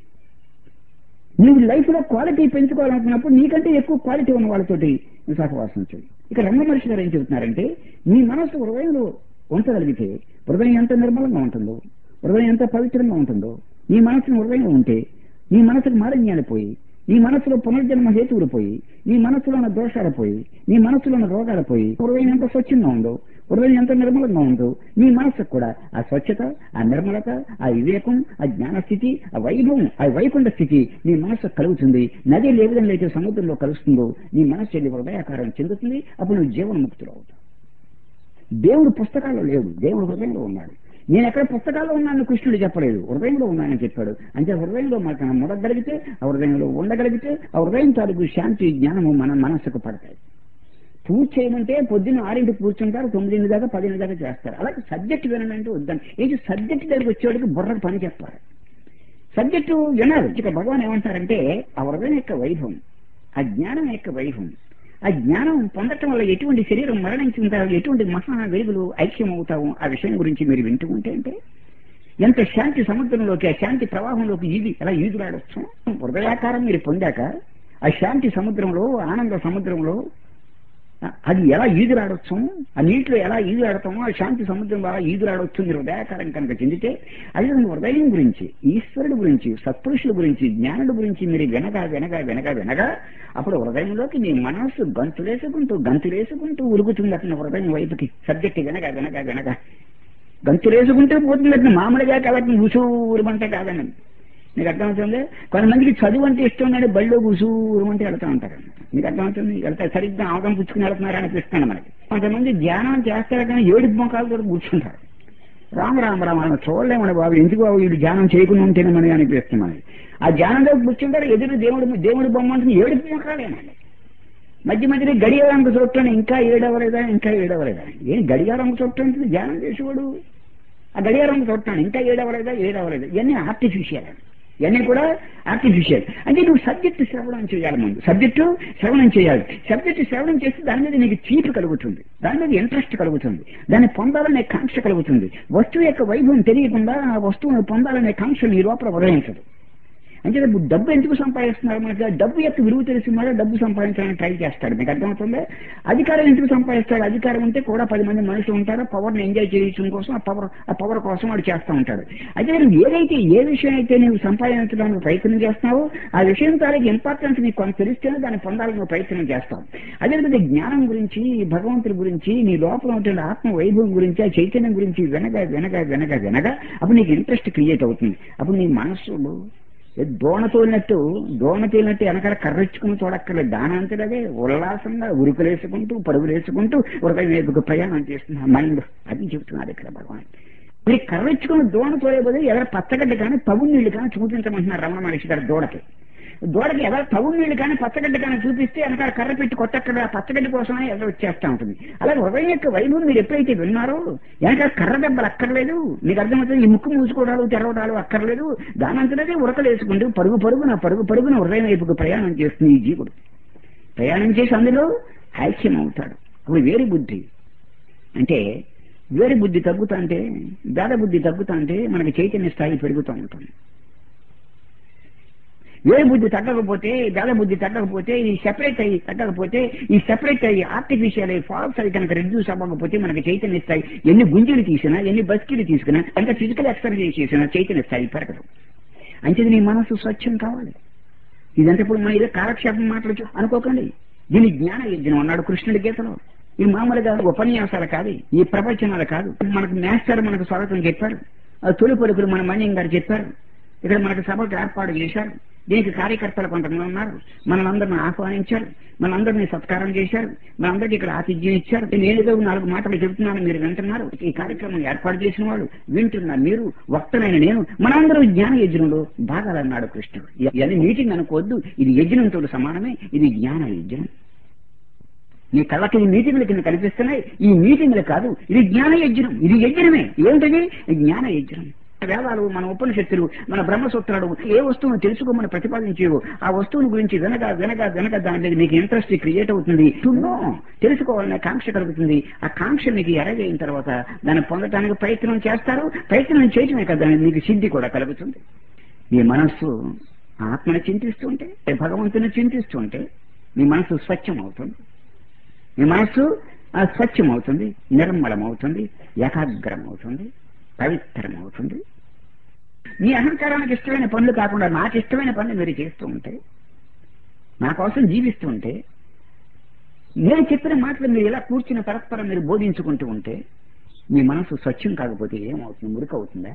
నువ్వు లైఫ్ లో క్వాలిటీ పెంచుకోవాలనుకున్నప్పుడు నీకంటే ఎక్కువ క్వాలిటీ ఉన్న వాళ్ళతోటి నువ్వు సహవాసం చేయి ఇక రమణ మహర్షి గారు ఏం చెబుతున్నారంటే నీ మనసు హృదయంలో ఉంచగలిగితే హృదయం ఎంత నిర్మలంగా ఉంటుందో హృదయం ఎంత పవిత్రంగా ఉంటుందో నీ మనసును హృదయంలో ఉంటే నీ మనసుకు మాలిన్యాలు పోయి నీ మనసులో పునర్జన్మ హేతువులు పోయి నీ మనసులో ఉన్న దోషాలు పోయి నీ మనసులో ఉన్న రోగాలు పోయి హృదయం ఎంత స్వచ్ఛంగా ఉందో హృదయం ఎంత నిర్మలంగా ఉందో నీ మనసుకు కూడా ఆ స్వచ్ఛత ఆ నిర్మలత ఆ వివేకం ఆ జ్ఞాన స్థితి ఆ వైభవం ఆ వైకుంఠ స్థితి నీ మనసు కలుగుతుంది నది ఏ విధంగా అయితే సముద్రంలో కలుస్తుందో నీ మనసు వెళ్ళి హృదయాకారం చెందుతుంది అప్పుడు నువ్వు జీవన్ముక్తులు అవుతావు దేవుడు పుస్తకాల్లో లేడు దేవుడు హృదయంలో ఉన్నాడు నేను ఎక్కడ పుస్తకాల్లో ఉన్నాను కృష్ణుడు చెప్పలేదు హృదయంలో ఉన్నానని చెప్పాడు అంటే హృదయంలో మనకు ముడగలిగితే ఆ హృదయంలో ఉండగలిగితే ఆ హృదయం తాలూకు శాంతి జ్ఞానము మన మనసుకు పడతాయి పూజ చేయమంటే పొద్దున్న ఆరింటికి కూర్చుంటారు తొమ్మిదింటి దాకా పదింటి దాకా చేస్తారు అలాగే సబ్జెక్ట్ వినండి అంటే వద్దని ఏంటి సబ్జెక్ట్ దగ్గరికి వచ్చేవాడికి బుర్రకు పని చెప్పాలి సబ్జెక్టు వినాలి ఇక భగవాన్ ఏమంటారంటే ఆ హృదయం యొక్క వైభవం ఆ జ్ఞానం యొక్క వైభవం ఆ జ్ఞానం పొందటం వల్ల ఎటువంటి శరీరం మరణించిన తర్వాత ఎటువంటి మహా వెలుగులు ఐక్యం అవుతావు ఆ విషయం గురించి మీరు వింటూ ఉంటే అంటే ఎంత శాంతి సముద్రంలోకి ఆ శాంతి ప్రవాహంలోకి ఈది ఎలా ఈదులాడొచ్చు హృదయాకారం మీరు పొందాక ఆ శాంతి సముద్రంలో ఆనంద సముద్రంలో అది ఎలా ఈదులాడొచ్చు ఆ నీటిలో ఎలా ఈదులాడతామో ఆ శాంతి సముద్రంలో ఎలా ఈదులాడొచ్చు మీరు హృదయాకారం కనుక చెందితే అది మీ హృదయం గురించి ఈశ్వరుడు గురించి సత్పురుషుల గురించి జ్ఞానుల గురించి మీరు వెనక వెనక వెనక వెనక అప్పుడు హృదయంలోకి మీ మనస్సు గంతులేసుకుంటూ గంతులేసుకుంటూ ఉరుగుతుంది అతని హృదయం వైపుకి సబ్జెక్ట్ వెనక వెనక వెనక గంతులేసుకుంటూ పోతుంది అతను మామూలుగా కాబట్టి ఉసూరుమంటే కాదండి మీకు అర్థమవుతుంది కొంతమందికి చదువు అంటే ఇష్టం ఉందంటే బళ్ళో కూసూరమంటే వెళ్తా ఉంటారు మీకు అర్థమవుతుంది వెళ్తా సరిగ్గా ఆవగం పుచ్చుకుని వెళ్తున్నారు అనిపిస్తుంది మనకి కొంతమంది ధ్యానం చేస్తారు కానీ ఏడు మొఖాలతో కూర్చుంటారు రామ రామ రామ రామ చూడలేమని బాబు ఎందుకు బాబు వీడు ధ్యానం చేయకుండా ఉంటేనే మనకి అనిపిస్తుంది మనకి ఆ ధ్యానంలో కూర్చుంటారు ఎదురు దేవుడు దేవుడి బొమ్మ అంటే ఏడు మొఖాలేనండి మధ్య మధ్యలో గడియారంగు చూడటం ఇంకా ఏడవలేదా ఇంకా ఏడవలేదా ఏం గడియారంగు చూడటం ధ్యానం చేసేవాడు ఆ గడియారం చూడటాను ఇంకా ఏడవలేదా ఏడవలేదా ఇవన్నీ ఆర్టిఫిషియల్ ఇవన్నీ కూడా ఆర్టిఫిషియల్ అంటే నువ్వు సబ్జెక్టు శ్రవణం చేయాలి ముందు సబ్జెక్టు శ్రవణం చేయాలి సబ్జెక్టు శ్రవణం చేస్తే దాని మీద నీకు చీపు కలుగుతుంది దాని మీద ఇంట్రెస్ట్ కలుగుతుంది దాన్ని పొందాలనే కాంక్ష కలుగుతుంది వస్తువు యొక్క వైభవం తెలియకుండా ఆ వస్తువును పొందాలనే కాంక్ష నీ లోపల ఉదయించదు అంటే ఇప్పుడు డబ్బు ఎందుకు సంపాదిస్తున్నారు మనకి ఆ డబ్బు యొక్క విలువ తెలిసిన డబ్బు సంపాదించాలని ట్రై చేస్తాడు మీకు అర్థమవుతుంది అధికారం ఎందుకు సంపాదిస్తాడు అధికారం ఉంటే కూడా పది మంది మనుషులు ఉంటారు పవర్ని ఎంజాయ్ చేయడం కోసం ఆ పవర్ ఆ పవర్ కోసం వాడు చేస్తూ ఉంటాడు అయితే నువ్వు ఏదైతే ఏ విషయం అయితే నువ్వు సంపాదించడానికి ప్రయత్నం చేస్తున్నావో ఆ విషయం తాలూకు ఇంపార్టెన్స్ నీకు కొంత తెలిస్తేనే దాన్ని పొందాలని నువ్వు ప్రయత్నం చేస్తావు అదేవిధంగా జ్ఞానం గురించి భగవంతుడి గురించి నీ లోపల ఉంటున్న ఆత్మ వైభవం గురించి ఆ చైతన్యం గురించి వెనక వెనక వెనక వెనక అప్పుడు నీకు ఇంట్రెస్ట్ క్రియేట్ అవుతుంది అప్పుడు నీ మనస్సులో దోణ తోలినట్టు దోణ తోలినట్టు వెనకాల కర్రెచ్చుకుని చూడక్కర్లేదు దానంతటదే ఉల్లాసంగా ఉరుకులేసుకుంటూ పరుగులేసుకుంటూ హృదయం వైపుకు ప్రయాణం చేస్తున్నా మైండ్ అది చెప్తున్నారు ఇక్కడ భగవాన్ మీరు కర్రెచ్చుకుని దోణ తోలే బదులు ఎవరు పచ్చగడ్డ కానీ పగుడు నీళ్లు కానీ చూపించమంటున్నారు రమణ మహర్షి గారు దూడకి దూడకి ఎవరు తగు నీళ్లు కానీ పచ్చగడ్డ కానీ చూపిస్తే వెనకాల కర్ర పెట్టి కొట్టక్కడ ఆ పచ్చగడ్డ కోసమే ఎవరు వచ్చేస్తా ఉంటుంది అలాగే హృదయం యొక్క వైభవం మీరు ఎప్పుడైతే విన్నారో వెనకాల కర్ర దెబ్బలు అక్కర్లేదు మీకు అర్థమవుతుంది ఈ ముక్కు మూసుకోవడాలు తెరవడాలు అక్కర్లేదు దానంతనే ఉరకలేసుకుంటూ పరుగు పరుగున పరుగు పరుగున హృదయం వైపుకు ప్రయాణం చేస్తుంది ఈ జీవుడు ప్రయాణం చేసి అందులో ఐక్యం అవుతాడు అప్పుడు వేరు బుద్ధి అంటే వేరు బుద్ధి తగ్గుతా అంటే భేద బుద్ధి తగ్గుతా అంటే మనకి చైతన్య స్థాయి పెరుగుతూ ఉంటుంది ఏ బుద్ధి తగ్గకపోతే భేద బుద్ధి తగ్గకపోతే ఈ సెపరేట్ అయ్యి తగ్గకపోతే ఈ సెపరేట్ అయ్యి ఆర్టిఫిషియల్ అయ్యి ఫాల్స్ అయ్యి కనుక రిడ్యూస్ అవ్వకపోతే మనకి చైతన్య స్థాయి ఎన్ని గుంజలు తీసినా ఎన్ని బస్కీలు తీసుకున్నా ఎంత ఫిజికల్ ఎక్సర్సైజ్ చేసినా చైతన్య స్థాయి పెరగదు అంచేది నీ మనసు స్వచ్ఛం కావాలి ఇదంటే ఇప్పుడు మన ఇదే కాలక్షేపం మాటలు చెప్- అనుకోకండి దీని జ్ఞాన యజ్ఞం అన్నాడు కృష్ణుడి గీతలో ఇది మామూలుగా ఉపన్యాసాలు కాదు ఈ ప్రవచనాలు కాదు మనకు మాస్టర్ మనకు స్వాగతం చెప్పారు ఆ తొలి పలుకులు మన మన్యం గారు చెప్పారు ఇక్కడ మనకు సభకు ఏర్పాటు చేశారు దీనికి కార్యకర్తలు కొంతమంది ఉన్నారు మనందరిని ఆహ్వానించారు మనందరినీ సత్కారం చేశారు మనందరికీ ఇక్కడ ఆతిథ్యం ఇచ్చారు నేను ఏదో నాలుగు మాటలు చెబుతున్నాను మీరు వింటున్నారు ఈ కార్యక్రమం ఏర్పాటు చేసిన వాళ్ళు వింటున్నారు మీరు వక్తనైన నేను మనందరం జ్ఞాన యజ్ఞంలో భాగాలన్నాడు కృష్ణుడు ఇది మీటింగ్ అనుకోవద్దు ఇది యజ్ఞంతో సమానమే ఇది జ్ఞాన యజ్ఞం నీ కళ్ళకి ఈ మీటింగ్ల కింద కనిపిస్తున్నాయి ఈ మీటింగ్లు కాదు ఇది జ్ఞాన యజ్ఞం ఇది యజ్ఞమే ఏంటది జ్ఞాన యజ్ఞం వేదాలు మన ఉపనిషత్తులు మన బ్రహ్మసూత్రాలు ఏ వస్తువును తెలుసుకోమని ప్రతిపాదించేవో ఆ వస్తువుని గురించి వినక వినక వినక దాని మీద మీకు ఇంట్రెస్ట్ క్రియేట్ అవుతుంది టున్నో తెలుసుకోవాలనే కాంక్ష కలుగుతుంది ఆ కాంక్ష మీకు ఎరగైన తర్వాత దాన్ని పొందడానికి ప్రయత్నం చేస్తారు ప్రయత్నం చేయటమే కదా దానికి మీకు సిద్ధి కూడా కలుగుతుంది మీ మనస్సు ఆత్మని చింతిస్తుంటే భగవంతుని చింతిస్తుంటే మీ మనస్సు స్వచ్ఛం అవుతుంది మీ మనస్సు ఆ స్వచ్ఛం అవుతుంది నిర్మలం అవుతుంది ఏకాగ్రం అవుతుంది పవిత్రం అవుతుంది మీ అహంకారానికి ఇష్టమైన పనులు కాకుండా నాకు ఇష్టమైన పనులు మీరు చేస్తూ ఉంటే నా కోసం జీవిస్తూ ఉంటే నేను చెప్పిన మాటలు మీరు ఇలా కూర్చుని పరస్పరం మీరు బోధించుకుంటూ ఉంటే మీ మనసు స్వచ్ఛం కాకపోతే ఏమవుతుంది మురికి అవుతుందా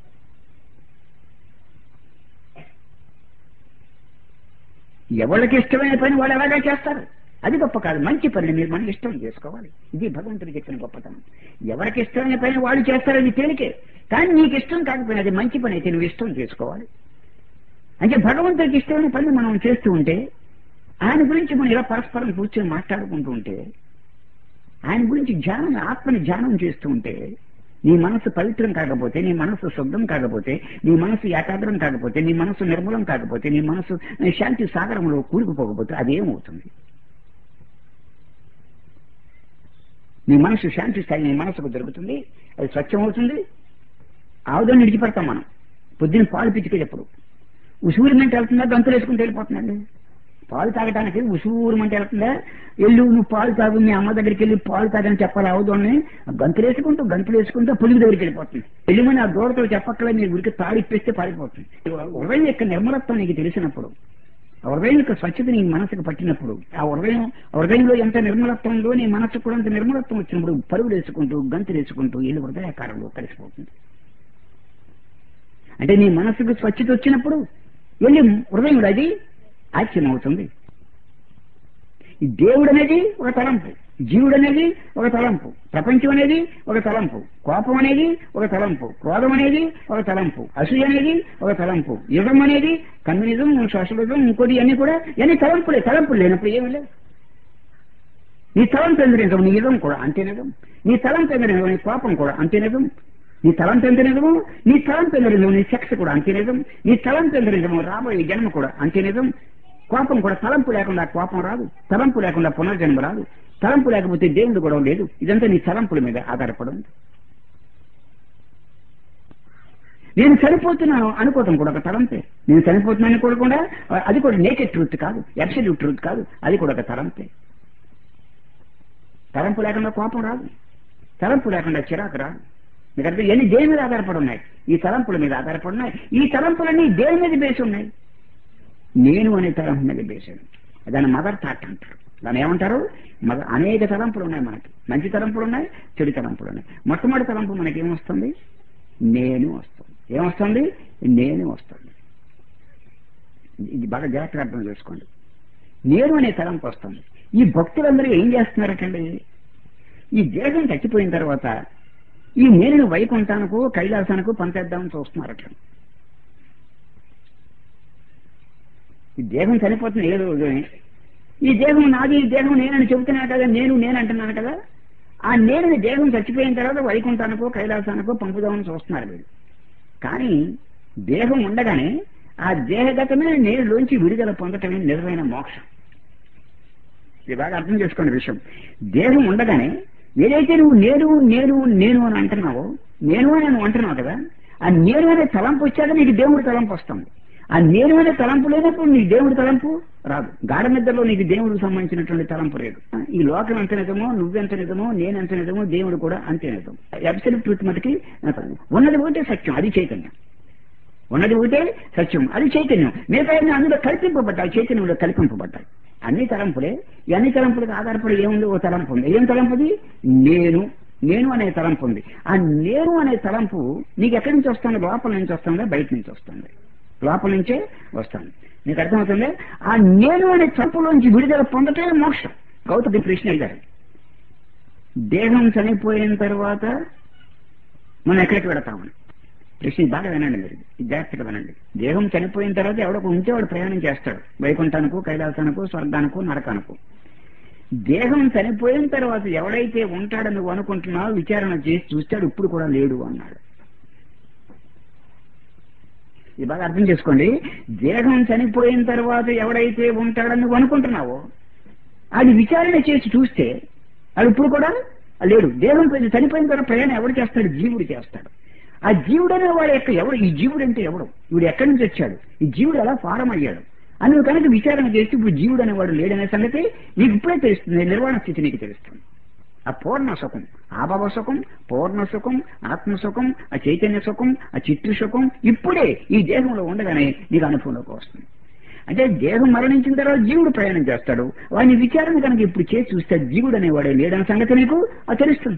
ఎవరికి ఇష్టమైన పని వాళ్ళు ఎలాగా చేస్తారు అది గొప్ప కాదు మంచి పనిని మీరు మనకి ఇష్టం చేసుకోవాలి ఇది భగవంతుడు చెప్పిన గొప్పతనం ఎవరికి ఇష్టమైన పని వాళ్ళు చేస్తారు అది తేలికే కానీ నీకు ఇష్టం కాకపోయినా అది మంచి పని అయితే నువ్వు ఇష్టం చేసుకోవాలి అంటే భగవంతుడికి ఇష్టమైన పని మనం చేస్తూ ఉంటే ఆయన గురించి మనం ఇలా పరస్పరం కూర్చొని మాట్లాడుకుంటూ ఉంటే ఆయన గురించి ధ్యానం ఆత్మని ధ్యానం చేస్తూ ఉంటే నీ మనసు పవిత్రం కాకపోతే నీ మనసు శుద్ధం కాకపోతే నీ మనసు ఏకాగ్రం కాకపోతే నీ మనసు నిర్మూలం కాకపోతే నీ మనసు శాంతి సాగరంలో కూరుకుపోకపోతే అదేమవుతుంది నీ మనసు శాంతి స్థాయి నీ మనసుకు దొరుకుతుంది అది స్వచ్ఛమవుతుంది ఆవుదని విడిచిపెడతాం మనం పొద్దున్న పాలు పిచ్చికెళ్ళప్పుడు ఉసూరు మంట వెళ్తుందా గంతులు వేసుకుంటూ వెళ్ళిపోతుందండి పాలు తాగడానికి ఉసూరు మంట వెళ్తుందా ఎల్లు నువ్వు పాలు తాగు మీ అమ్మ దగ్గరికి వెళ్ళి పాలు తాగని చెప్పాలి అవుదని గంతులు వేసుకుంటూ గంతులు వేసుకుంటూ పులికి దగ్గరికి వెళ్ళిపోతుంది వెళ్ళమని ఆ దూరతో చెప్పక్కలే మీరు ఉరికి తాడిప్పేస్తే పారిపోతుంది హృదయం యొక్క నిర్మలత్వం నీకు తెలిసినప్పుడు హృదయం యొక్క స్వచ్ఛత నీ మనసుకు పట్టినప్పుడు ఆ హృదయం హృదయంలో ఎంత నిర్మలత్వం ఉందో నీ మనసు కూడా అంత నిర్మలత్వం వచ్చినప్పుడు పరుగులు వేసుకుంటూ గంతులు వేసుకుంటూ ఇల్లు హృదయాకారంలో కలిసిపోతుంది అంటే నీ మనసుకు స్వచ్ఛత వచ్చినప్పుడు వెళ్ళి హృదయం అది ఆశ్చర్యం అవుతుంది ఈ దేవుడు అనేది ఒక తలంపు జీవుడు అనేది ఒక తలంపు ప్రపంచం అనేది ఒక తలంపు కోపం అనేది ఒక తలంపు క్రోధం అనేది ఒక తలంపు అసూయ అనేది ఒక తలంపు యుగం అనేది కమ్యూనిజం సోషలిజం ఇంకోటి అన్ని కూడా ఇవన్నీ తలంపులే తలంపులు లేనప్పుడు ఏమి లేదు నీ తలంపు ఎందుకు నీ యుగం కూడా అంతే నిజం నీ తలంపు ఎందుకు నీ కోపం కూడా అంతే నిజం నీ తలంపు ఎంత నిజము నీ తలంపు ఎంత నిజము నీ సెక్స్ కూడా అంతే నిజం నీ తలంపు ఎంత నిజము రాబోయే జన్మ కూడా అంతే నిజం కోపం కూడా తలంపు లేకుండా కోపం రాదు తలంపు లేకుండా పునర్జన్మ రాదు తలంపు లేకపోతే దేవుడు కూడా లేదు ఇదంతా నీ తలంపుల మీద ఆధారపడి ఉంది నేను చనిపోతున్నాను అనుకోవటం కూడా ఒక తలంపే నేను చనిపోతున్నాను అనుకోవడం కూడా అది కూడా నేకెడ్ ట్రూత్ కాదు అబ్సల్యూట్ ట్రూత్ కాదు అది కూడా ఒక తలంపే తలంపు లేకుండా కోపం రాదు తలంపు లేకుండా చిరాకు రాదు మీకు అర్థం ఎన్ని దేని మీద ఆధారపడి ఉన్నాయి ఈ తలంపుల మీద ఆధారపడి ఉన్నాయి ఈ తలంపులన్నీ దేని మీద బేసి ఉన్నాయి నేను అనే తలంపు మీద బేసి దాన్ని మదర్ థాట్ అంటారు దాన్ని ఏమంటారు మద అనేక తలంపులు ఉన్నాయి మనకి మంచి తలంపులు ఉన్నాయి చెడు తలంపులు ఉన్నాయి మొట్టమొదటి తలంపు మనకి ఏమొస్తుంది నేను వస్తుంది ఏమొస్తుంది నేను వస్తుంది ఇది బాగా జాగ్రత్తగా అర్థం చేసుకోండి నేను అనే తలంపు వస్తుంది ఈ భక్తులందరూ ఏం చేస్తున్నారటండి ఈ దేహం చచ్చిపోయిన తర్వాత ఈ నేరును వైకుంఠానికి కైలాసానికి పంపేద్దామని చూస్తున్నారట ఈ దేహం చనిపోతుంది ఏ రోజు ఈ దేహం నాది ఈ దేహం నేనని చెబుతున్నాను కదా నేను నేను అంటున్నాను కదా ఆ నేనుని దేహం చచ్చిపోయిన తర్వాత వైకుంఠానికో కైలాసానికో పంపుదామని చూస్తున్నారు వీళ్ళు కానీ దేహం ఉండగానే ఆ దేహగతమైన నేరులోంచి విడుదల పొందటమే నిజమైన మోక్షం ఇది బాగా అర్థం చేసుకోండి విషయం దేహం ఉండగానే ఏదైతే నువ్వు నేను నేను నేను అని అంటున్నావో నేను అని నువ్వు అంటున్నావు కదా ఆ నేను అనే తలంపు వచ్చాక నీకు దేవుడి తలంపు వస్తుంది ఆ నేను అనే తలంపు లేనప్పుడు నీకు దేవుడి తలంపు రాదు గాఢ నిద్రలో నీకు దేవుడికి సంబంధించినటువంటి తలంపు లేదు ఈ లోకం ఎంత నిజమో నువ్వెంత నిజమో నేనెంత నిజమో దేవుడు కూడా అంతే నిజం అబ్సల్యూట్ ట్రూత్ మటుకి ఉన్నది ఒకటే సత్యం అది చైతన్యం ఉన్నది ఒకటే సత్యం అది చైతన్యం మిగతా అందులో కల్పింపబడ్డాయి చైతన్యంలో కల్పింపబడ్డాయి అన్ని తలంపులే ఈ అన్ని తలంపులకు ఆధారపడి ఏముంది ఓ తలంపు ఉంది ఏం తలంపుది నేను నేను అనే తలంపు ఉంది ఆ నేను అనే తలంపు నీకు ఎక్కడి నుంచి వస్తుంది లోపల నుంచి వస్తుందా బయట నుంచి వస్తుంది లోపల నుంచే వస్తాను నీకు అర్థమవుతుంది ఆ నేను అనే చంపులోంచి విడుదల పొందటమే మోక్షం గౌతమి కృష్ణ గారు దేహం చనిపోయిన తర్వాత మనం ఎక్కడికి వెడతామని కృష్ణ బాగా వినండి మీరు ఇది జాగ్రత్తగా వినండి దేహం చనిపోయిన తర్వాత ఎవడొక ఉంటే వాడు ప్రయాణం చేస్తాడు వైకుంఠానికి కైలాసానికి స్వర్గానికి నరకానికి దేహం చనిపోయిన తర్వాత ఎవడైతే ఉంటాడని నువ్వు అనుకుంటున్నావు విచారణ చేసి చూస్తాడు ఇప్పుడు కూడా లేడు అన్నాడు ఇది బాగా అర్థం చేసుకోండి దేహం చనిపోయిన తర్వాత ఎవడైతే ఉంటాడని నువ్వు అనుకుంటున్నావో అది విచారణ చేసి చూస్తే అది ఇప్పుడు కూడా లేడు దేహం పోయి- చనిపోయిన తర్వాత ప్రయాణం ఎవడు చేస్తాడు జీవుడు చేస్తాడు ఆ జీవుడు అనే వాడు యొక్క ఎవడు ఈ జీవుడు అంటే ఎవడు వీడు ఎక్కడి నుంచి వచ్చాడు ఈ జీవుడు ఎలా ఫారం అయ్యాడు అని నువ్వు కనుక విచారణ చేస్తే ఇప్పుడు జీవుడు అనేవాడు లేడనే సంగతి నీకు ఇప్పుడే తెలుస్తుంది నిర్వాణ స్థితి నీకు తెలుస్తుంది ఆ పూర్ణ సుఖం ఆభవ సుఖం పూర్ణ సుఖం ఆత్మ సుఖం ఆ చైతన్య సుఖం ఆ చిత్తు సుఖం ఇప్పుడే ఈ దేహంలో ఉండగానే నీకు అనుభవంలోకి వస్తుంది అంటే దేహం మరణించిన తర్వాత జీవుడు ప్రయాణం చేస్తాడు వాడిని విచారణ కనుక ఇప్పుడు చేసి చూస్తే జీవుడు అనేవాడే లేడన్న సంగతి నీకు అది తెలుస్తుంది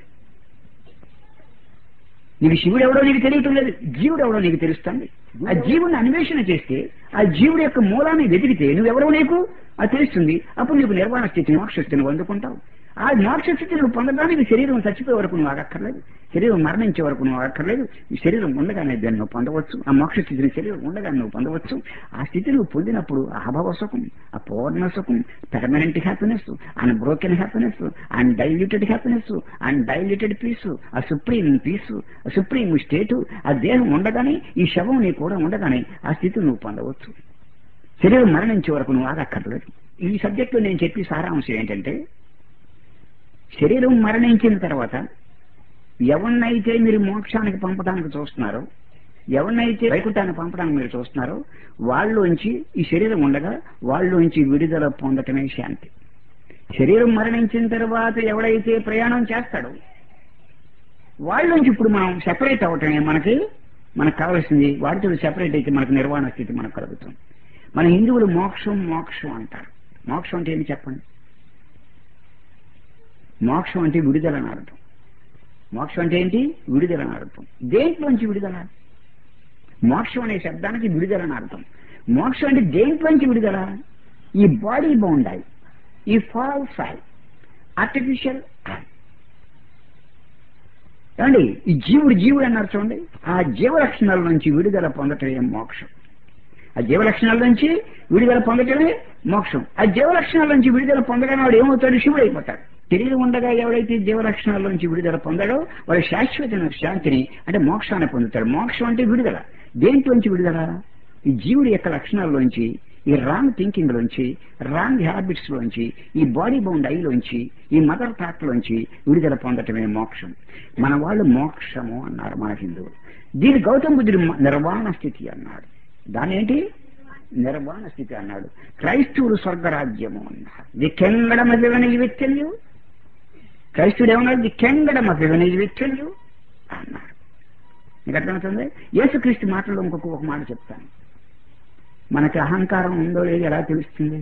నీకు శివుడు ఎవడో నీకు తెలియటం లేదు జీవుడు ఎవడో నీకు తెలుస్తుంది ఆ జీవుడిని అన్వేషణ చేస్తే ఆ జీవుడు యొక్క మూలాన్ని వెతికితే నువ్వెవరో నీకు అది తెలుస్తుంది అప్పుడు నీకు నిర్వాణ స్థితిని మోక్ష స్థితిని అందుకుంటావు ఆ మోక్ష స్థితిని నువ్వు పొందడానికి శరీరం చచ్చిపోయే వరకు నువ్వు ఆగక్కర్లేదు శరీరం మరణించే వరకు నువ్వు ఆగక్కర్లేదు ఈ శరీరం ఉండగానే దాన్ని నువ్వు పొందవచ్చు ఆ మోక్ష స్థితిని శరీరం ఉండగానే నువ్వు పొందవచ్చు ఆ స్థితి నువ్వు పొందినప్పుడు అభవ సుఖం ఆ పూర్ణ సుఖం permanent happiness and broken happiness and diluted happiness and diluted peace ఆ సుప్రీం పీస్ ఆ సుప్రీం స్టేట్ ఆ దేహం ఉండగానే ఈ శవం నీ కూడా ఉండగానే ఆ స్థితి నువ్వు పొందవచ్చు శరీరం మరణించే వరకు నువ్వు ఆగక్కర్లేదు ఈ సబ్జెక్టులో నేను చెప్పి సారాంశం ఏంటంటే శరీరం మరణించిన తర్వాత ఎవరినైతే మీరు మోక్షానికి పంపడానికి చూస్తున్నారో ఎవరినైతే వైకుంఠానికి పంపడానికి మీరు చూస్తున్నారో వాళ్ళలోంచి ఈ శరీరం ఉండగా వాళ్ళలోంచి విడుదల పొందటమే శాంతి శరీరం మరణించిన తర్వాత ఎవడైతే ప్రయాణం చేస్తాడో వాళ్ళలోంచి ఇప్పుడు మనం సెపరేట్ అవటమే మనకి మనకు కావాల్సింది వాటితో సెపరేట్ అయితే మనకు నిర్వాణ స్థితి మనకు కలుగుతుంది మన హిందువులు మోక్షం మోక్షం అంటారు మోక్షం అంటే ఏంటి చెప్పండి మోక్షం అంటే విడుదల అని అర్థం మోక్షం అంటే ఏంటి విడుదల అని అర్థం దేంట్లోంచి విడుదల మోక్షం అనే శబ్దానికి విడుదల అని అర్థం మోక్షం అంటే దేంట్లోంచి విడుదల ఈ బాడీ బౌండాయి ఈ ఫాల్స్ ఐ ఆర్టిఫిషియల్ ఐ ఏమండి ఈ జీవుడు జీవుడు అన్నారు చూడండి ఆ జీవ లక్షణాల నుంచి విడుదల పొందటమే మోక్షం ఆ జీవ లక్షణాల నుంచి విడుదల పొందటమే మోక్షం ఆ జీవ లక్షణాల నుంచి విడుదల పొందగానే వాడు ఏమవుతాడు శివుడు అయిపోతాడు తెలివి ఉండగా ఎవడైతే జీవ లక్షణాల నుంచి విడుదల పొందాడో వాడు శాశ్వత శాంతిని అంటే మోక్షాన్ని పొందుతాడు మోక్షం అంటే విడుదల దేంట్లోంచి విడుదల ఈ జీవుడి యొక్క లక్షణాల్లోంచి ఈ రాంగ్ థింకింగ్ లోంచి రాంగ్ హ్యాబిట్స్ లోంచి ఈ బాడీ బౌండ్ ఐలోంచి ఈ మదర్ థాట్ లోంచి విడుదల పొందటమే మోక్షం మన వాళ్ళు మోక్షము అన్నారు మన హిందువులు దీని గౌతమ బుద్ధుడు మ- నిర్వాణ స్థితి అన్నాడు దాని ఏంటి నిర్వాణ స్థితి అన్నాడు క్రైస్తవుడు స్వర్గరాజ్యము అన్నారు ది కెంగడం అభివని వ్యక్తులు క్రైస్తవుడు ఏమన్నాడు ది కెంగడం అభివని వ్యక్తులు అన్నారు మీకు అర్థమవుతుంది యేసుక్రీస్తు మాటల్లో ఇంకొక ఒక మాట చెప్తాను మనకి అహంకారం ఉందో లేదో ఎలా తెలుస్తుంది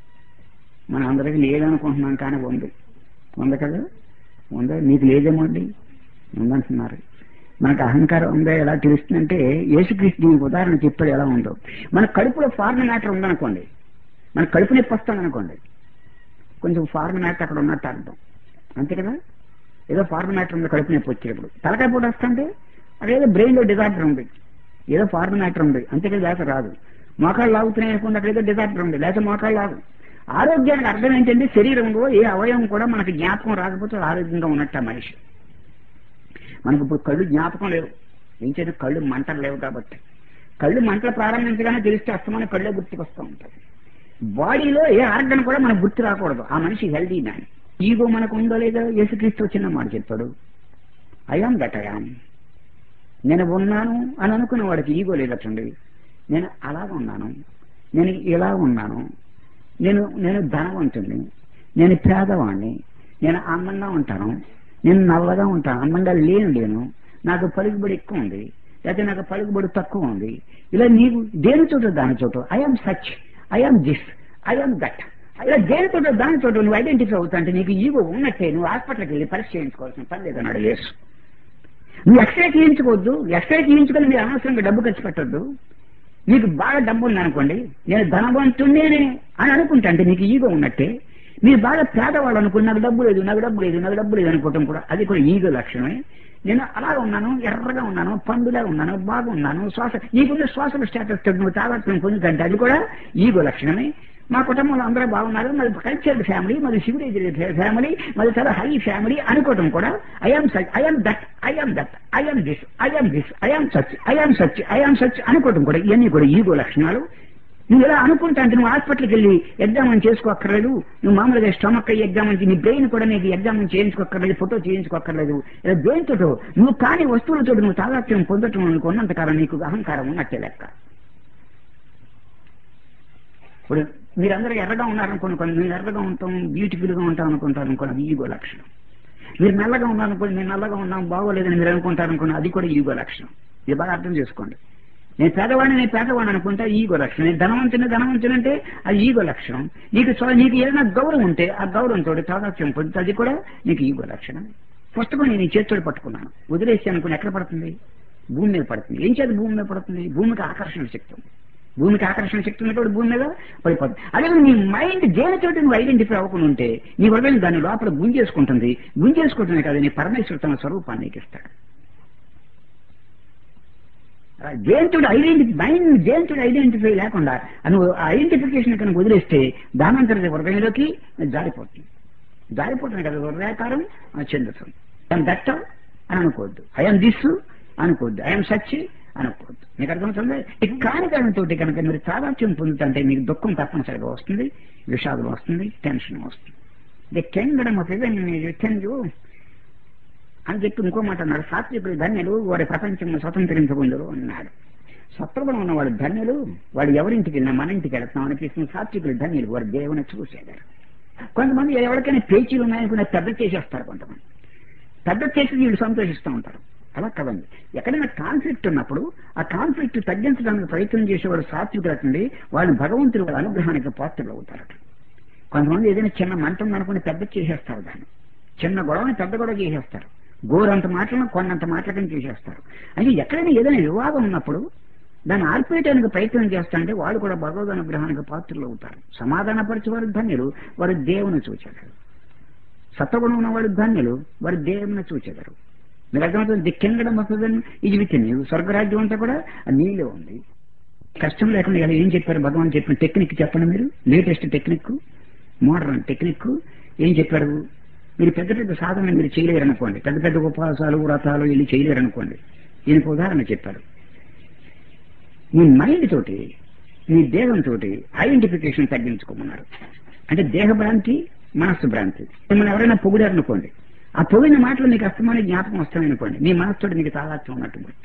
మన అందరికి లేదనుకుంటున్నాం కానీ ఉంది ఉంది కదా ఉందా మీకు లేదేమో అండి ఉందంటున్నారు మనకు అహంకారం ఉందో ఎలా తెలుస్తుందంటే యేసుక్రీస్తు దీనికి ఉదాహరణ చెప్పాడు ఎలా ఉందో మన కడుపులో ఫారెన్ మ్యాటర్ ఉందనుకోండి మన కడుపు నొప్పి వస్తుంది అనుకోండి కొంచెం ఫారెన్ మ్యాటర్ అక్కడ ఉన్నట్టు అర్థం అంతే కదా ఏదో ఫారెన్ మ్యాటర్ ఉంది కడుపు నొప్పి వచ్చేటప్పుడు తలకాయ పూట వస్తుంటే అక్కడ ఏదో బ్రెయిన్ లో డిజార్డర్ ఉంది ఏదో ఫారెన్ మ్యాటర్ ఉంది అంతే కదా లేక రాదు మోకాళ్ళు లాగుతున్నాయి అనుకుంటే అక్కడ ఏదో డిజార్డర్ ఉంది లేకపోతే మోకాళ్ళు లాగు ఆరోగ్యానికి అర్థం ఏంటంటే శరీరంలో ఏ అవయవం కూడా మనకి జ్ఞాపకం రాకపోతే ఆరోగ్యంగా ఉన్నట్టు ఆ మనిషి మనకు ఇప్పుడు కళ్ళు జ్ఞాపకం లేవు ఏం చేత కళ్ళు మంటలు లేవు కాబట్టి కళ్ళు మంటలు ప్రారంభించగానే తెలిస్తే అస్తమాన కళ్ళే గుర్తుకొస్తూ ఉంటాయి బాడీలో ఏ ఆర్గన్ కూడా మనకు గుర్తు రాకూడదు ఆ మనిషి హెల్దీ మ్యాన్ ఈగో మనకు ఉందో లేదో యేసుక్రీస్తు చిన్న మాట చెప్పాడు అయాం దట్ అయాం నేను ఉన్నాను అని అనుకున్న వాడికి ఈగో లేదటండి నేను అలాగ ఉన్నాను నేను ఇలా ఉన్నాను నేను నేను ధనవంతుణ్ణి నేను పేదవాణ్ణి నేను అందంగా ఉంటాను నేను నల్లగా ఉంటాను అందంగా లేను లేను నాకు పలుకుబడి ఎక్కువ ఉంది లేకపోతే నాకు పలుకుబడి తక్కువ ఉంది ఇలా నీకు దేని చోట దాని చోట I'm such I'm this I'm that ఇలా దేని చోట దాని చోట నువ్వు ఐడెంటిఫై అవుతా అంటే నీకు ఈగో ఉన్నట్టే నువ్వు హాస్పిటల్కి వెళ్ళి పరీక్ష చేయించుకోవాల్సిన పని లేదన్నాడు యేసు నువ్వు ఎక్స్రే చేయించుకోవద్దు ఎక్స్రే చేయించుకొని మీరు అనవసరంగా డబ్బు ఖర్చు పెట్టద్దు నీకు బాగా డబ్బు ఉందనుకోండి నేను ధనవంతుణ్ణి అని అనుకుంటా అంటే నీకు ఈగో ఉన్నట్టే మీరు బాగా పేదవాళ్ళు అనుకుని నాకు డబ్బు లేదు నాకు డబ్బు లేదు నాకు డబ్బు లేదు అనుకోవటం కూడా అది కూడా ఈగో లక్షణమే నేను అలా ఉన్నాను ఎర్రగా ఉన్నాను పండులా ఉన్నాను బాగున్నాను శ్వాస నీకున్న శ్వాసల స్టేటస్ నువ్వు తాగత్వం పొందుతంటే అది కూడా ఈగో లక్షణమే మా కుటుంబంలో అందరూ బాగున్నారు మరి కల్చర్డ్ ఫ్యామిలీ మరి శివుడి ఫ్యామిలీ మరి చాలా హై ఫ్యామిలీ అనుకోవటం కూడా I'm such I'm that I'm that I'm this I'm this I'm such I'm such I'm such అనుకోవటం కూడా ఇవన్నీ కూడా ఈగో లక్షణాలు నువ్వు ఇలా అనుకుంటా అంటే నువ్వు హాస్పిటల్కి వెళ్ళి ఎగ్జామ్ అని చేసుకోక్కర్లేదు నువ్వు మామూలుగా స్టమక్ ఎగ్జామ్ అని నీ బ్రెయిన్ కూడా నీకు ఎగ్జామ్ అని చేయించుకోక్కర్లేదు ఫోటో చేయించుకోక్కర్లేదు ఇలా దేనితో నువ్వు కాని వస్తువులతో నువ్వు తాదాత్మ్యం పొందటం అనుకున్నంత కాలం నీకు అహంకారం ఉన్నట్టే లెక్క ఇప్పుడు మీరందరూ ఎర్రగా ఉన్నారనుకోండి కొన్ని మీరు ఎర్రగా ఉంటాం బ్యూటిఫుల్ గా ఉంటాం అనుకుంటారు అనుకోండి అది ఈగో లక్షణం మీరు నల్లగా ఉన్నారనుకోండి నేను నల్లగా ఉన్నాం బాగోలేదని మీరు అనుకుంటారు అనుకోండి అది కూడా ఈగో లక్షణం ఇది బాగా అర్థం చేసుకోండి నేను పేదవాడిని నేను పేదవాడిని అనుకుంటే అది ఈగో లక్షణం నేను ధనవంతుని ధనవంతుని అంటే అది ఈగో లక్షణం నీకు చో- నీకు ఏదైనా గౌరవం ఉంటే ఆ గౌరవంతో తాదాత్యం పొందితే అది కూడా నీకు ఈగో లక్షణం పుస్తకం నేను ఈ చేతితో పట్టుకున్నాను వదిలేసి అనుకుని ఎక్కడ పడుతుంది భూమి మీద పడుతుంది ఏం చేతి భూమి మీద పడుతుంది భూమికి ఆకర్షణ శక్తి ఉంది భూమికి ఆకర్షణ శక్తి ఉన్నటువంటి భూమి మీద పడిపోతుంది అదే నీ మైండ్ దేనితోటి నువ్వు ఐడెంటిఫై అవ్వకుండా ఉంటే నీ హృదయం దాని లోపల గుంజేసుకుంటుంది గుంజేసుకుంటుంది కదా నీ పరమేశ్వరు తన స్వరూపాన్ని నీకు ఇస్తాడు జయంతుడు ఐడెంటిఫై మైండ్ జయంతుడు ఐడెంటిఫై లేకుండా నువ్వు ఐడెంటిఫికేషన్ కనుక వదిలేస్తే దానంతర హృదయంలోకి జారిపోతుంది జారిపోతుంది కదా హృదయాకారం చెందుతుంది ఐఎమ్ దట్ అని అనుకోవద్దు ఐఎమ్ దిస్ అనుకోవద్దు ఐఎమ్ సచ్ అనుకోవద్దు మీకు అర్థమవుతుంది ఈ కారణంతో కనుక మీరు తాదాత్యం పొందుతుంటే మీకు దుఃఖం తప్పనిసరిగా వస్తుంది విషాదం వస్తుంది టెన్షన్ వస్తుంది ది కెంగడం ఆఫ్ ఎవెన్ యూ అని చెప్పి ఇంకో మాట అన్నాడు సాత్వికులు ధన్యులు వారి ప్రపంచంలో స్వతంత్రించకుందరు అన్నాడు సత్వగుణం ఉన్న వాడు ధన్యులు వాడు ఎవరింటికి వెళ్ళినా మన ఇంటికి వెళ్తాం అనిపిస్తుంది సాత్వికులు ధన్యులు వారు దేవుని చూసేదారు కొంతమంది ఎవరికైనా పేచీలు ఉన్నాయనుకున్న పెద్ద చేసేస్తారు కొంతమంది పెద్ద చేసి వీళ్ళు సంతోషిస్తూ ఉంటారు అలా కదండి ఎక్కడైనా కాన్ఫ్లిక్ట్ ఉన్నప్పుడు ఆ కాన్ఫ్లిక్ట్ తగ్గించడానికి ప్రయత్నం చేసేవాడు సాత్వికులు అటండి వాళ్ళు భగవంతుడు వాళ్ళ అనుగ్రహానికి పాత్రలు అవుతారట కొంతమంది ఏదైనా చిన్న మంట ఉందనుకుని పెద్ద చేసేస్తారు దాన్ని చిన్న గొడవని పెద్ద గొడవ చేసేస్తారు గోరంత మాటలను కొన్నంత మాటలను చేసేస్తారు అంటే ఎక్కడైనా ఏదైనా వివాదం ఉన్నప్పుడు దాన్ని ఆర్పేయడానికి ప్రయత్నం చేస్తాంటే వాళ్ళు కూడా భగవద్ అనుగ్రహానికి పాత్రలు అవుతారు సమాధానపరిచేవారు ధన్యులు వారు దేవుని చూచెదరు సత్వగుణం ఉన్నవాడు ధన్యులు వారు దేవుని చూచెదరు మీరు అర్థమవుతుంది ది కింగడం వస్తుందని ఇది విత్ నీవు స్వర్గరాజ్యం అంతా కూడా ఆ నీళ్ళే ఉంది కష్టం లేకుండా ఇలా ఏం చెప్పారు భగవాన్ చెప్పిన టెక్నిక్ చెప్పండి మీరు లేటెస్ట్ టెక్నిక్ మోడర్న్ టెక్నిక్ ఏం చెప్పారు మీరు పెద్ద పెద్ద సాధనలు మీరు చేయలేరు అనుకోండి పెద్ద పెద్ద ఉపవాసాలు వ్రతాలు వెళ్ళి చేయలేరు అనుకోండి దీనికి ఉదాహరణ చెప్పారు మీ మైండ్ తోటి మీ దేహంతో ఐడెంటిఫికేషన్ తగ్గించుకోమన్నారు అంటే దేహ భ్రాంతి మనస్సు భ్రాంతి మిమ్మల్ని ఎవరైనా పొగిడారు అనుకోండి ఆ పొగిన మాటలు మీకు అస్తమాన్ని జ్ఞాపకం వస్తాయనుకోండి మీ మనస్సుతో మీకు తాదాత్యం ఉన్నట్టు గుర్తు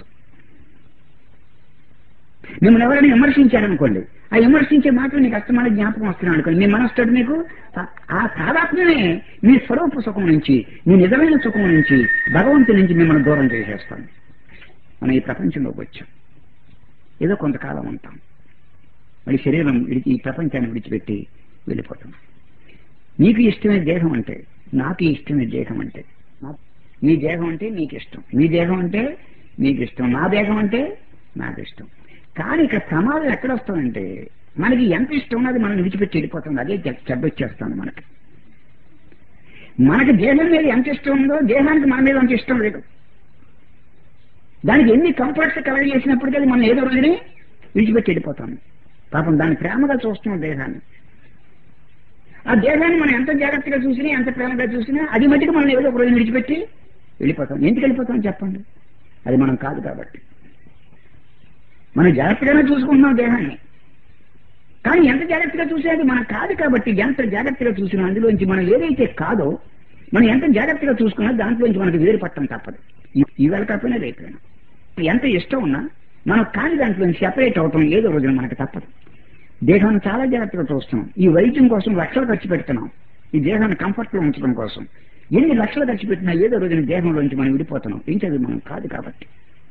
మిమ్మల్ని ఎవరైనా విమర్శించారనుకోండి ఆ విమర్శించే మాటలు నీకు అస్తమాన్ని జ్ఞాపకం వస్తున్నాయి అనుకోండి మీ మనస్సుతో మీకు తా- ఆ తాదాత్మ్యమే మీ స్వరూప సుఖం నుంచి మీ నిజమైన సుఖం నుంచి భగవంతుడి నుంచి మిమ్మల్ని దూరం చేసేస్తాను మనం ఈ ప్రపంచంలోకి వచ్చాం ఏదో కొంతకాలం ఉంటాం మరి శరీరం విడిచి ఈ ప్రపంచాన్ని విడిచిపెట్టి వెళ్ళిపోతాం నీకు ఇష్టమైన దేహం అంటే నాకు ఇష్టమైన దేహం అంటే నా- నీ దేహం అంటే నీకు ఇష్టం నీ దేహం అంటే నీకు ఇష్టం నా దేహం అంటే నాకు ఇష్టం కానీ ఇక్కడ ప్రమాదం ఎక్కడ వస్తుందంటే మనకి ఎంత ఇష్టం ఉన్నది మనం విడిచిపెట్టి వెళ్ళిపోతుంది అదే చె- చెడ్డ వచ్చేస్తుంది మనకి మనకి దేహం మీద ఎంత ఇష్టం ఉందో దేహానికి మన మీద అంత ఇష్టం లేదు దానికి ఎన్ని కంఫర్ట్స్ కలగ చేసినప్పటికీ అది మనం ఏదో రోజుని విడిచిపెట్టి వెళ్ళిపోతాం పాపం దాన్ని ప్రేమగా చూస్తున్నాం దేహాన్ని ఆ దేహాన్ని మనం ఎంత జాగ్రత్తగా చూసినా ఎంత ప్రేమగా చూసినా అది మట్టుకు మనం ఏదో ఒక రోజు విడిచిపెట్టి వెళ్ళిపోతాం ఎందుకు వెళ్ళిపోతాం చెప్పండి అది మనం కాదు కాబట్టి మనం జాగ్రత్తగానే చూసుకుంటున్నాం దేహాన్ని కానీ ఎంత జాగ్రత్తగా చూసేది మనం కాదు కాబట్టి ఎంత జాగ్రత్తగా చూసినా అందులోంచి మనం ఏదైతే కాదో మనం ఎంత జాగ్రత్తగా చూసుకున్నా దాంట్లోంచి మనకు వేరు పట్టడం తప్పదు ఈ- ఈవేళ కాకపోయినా రేపైనా ఎంత ఇష్టం ఉన్నా మనం కాని దాంట్లోంచి సెపరేట్ అవటం ఏదో రోజున మనకు తప్పదు దేహాన్ని చాలా జాగ్రత్తగా చూస్తున్నాం ఈ వైద్యం కోసం లక్షలు ఖర్చు పెడుతున్నాం ఈ దేహాన్ని కంఫర్ట్ లో ఉంచడం కోసం ఎన్ని లక్షలు ఖర్చు పెట్టినా ఏదో రోజున దేహంలోంచి మనం విడిపోతున్నాం ఏం చదివి మనం కాదు కాబట్టి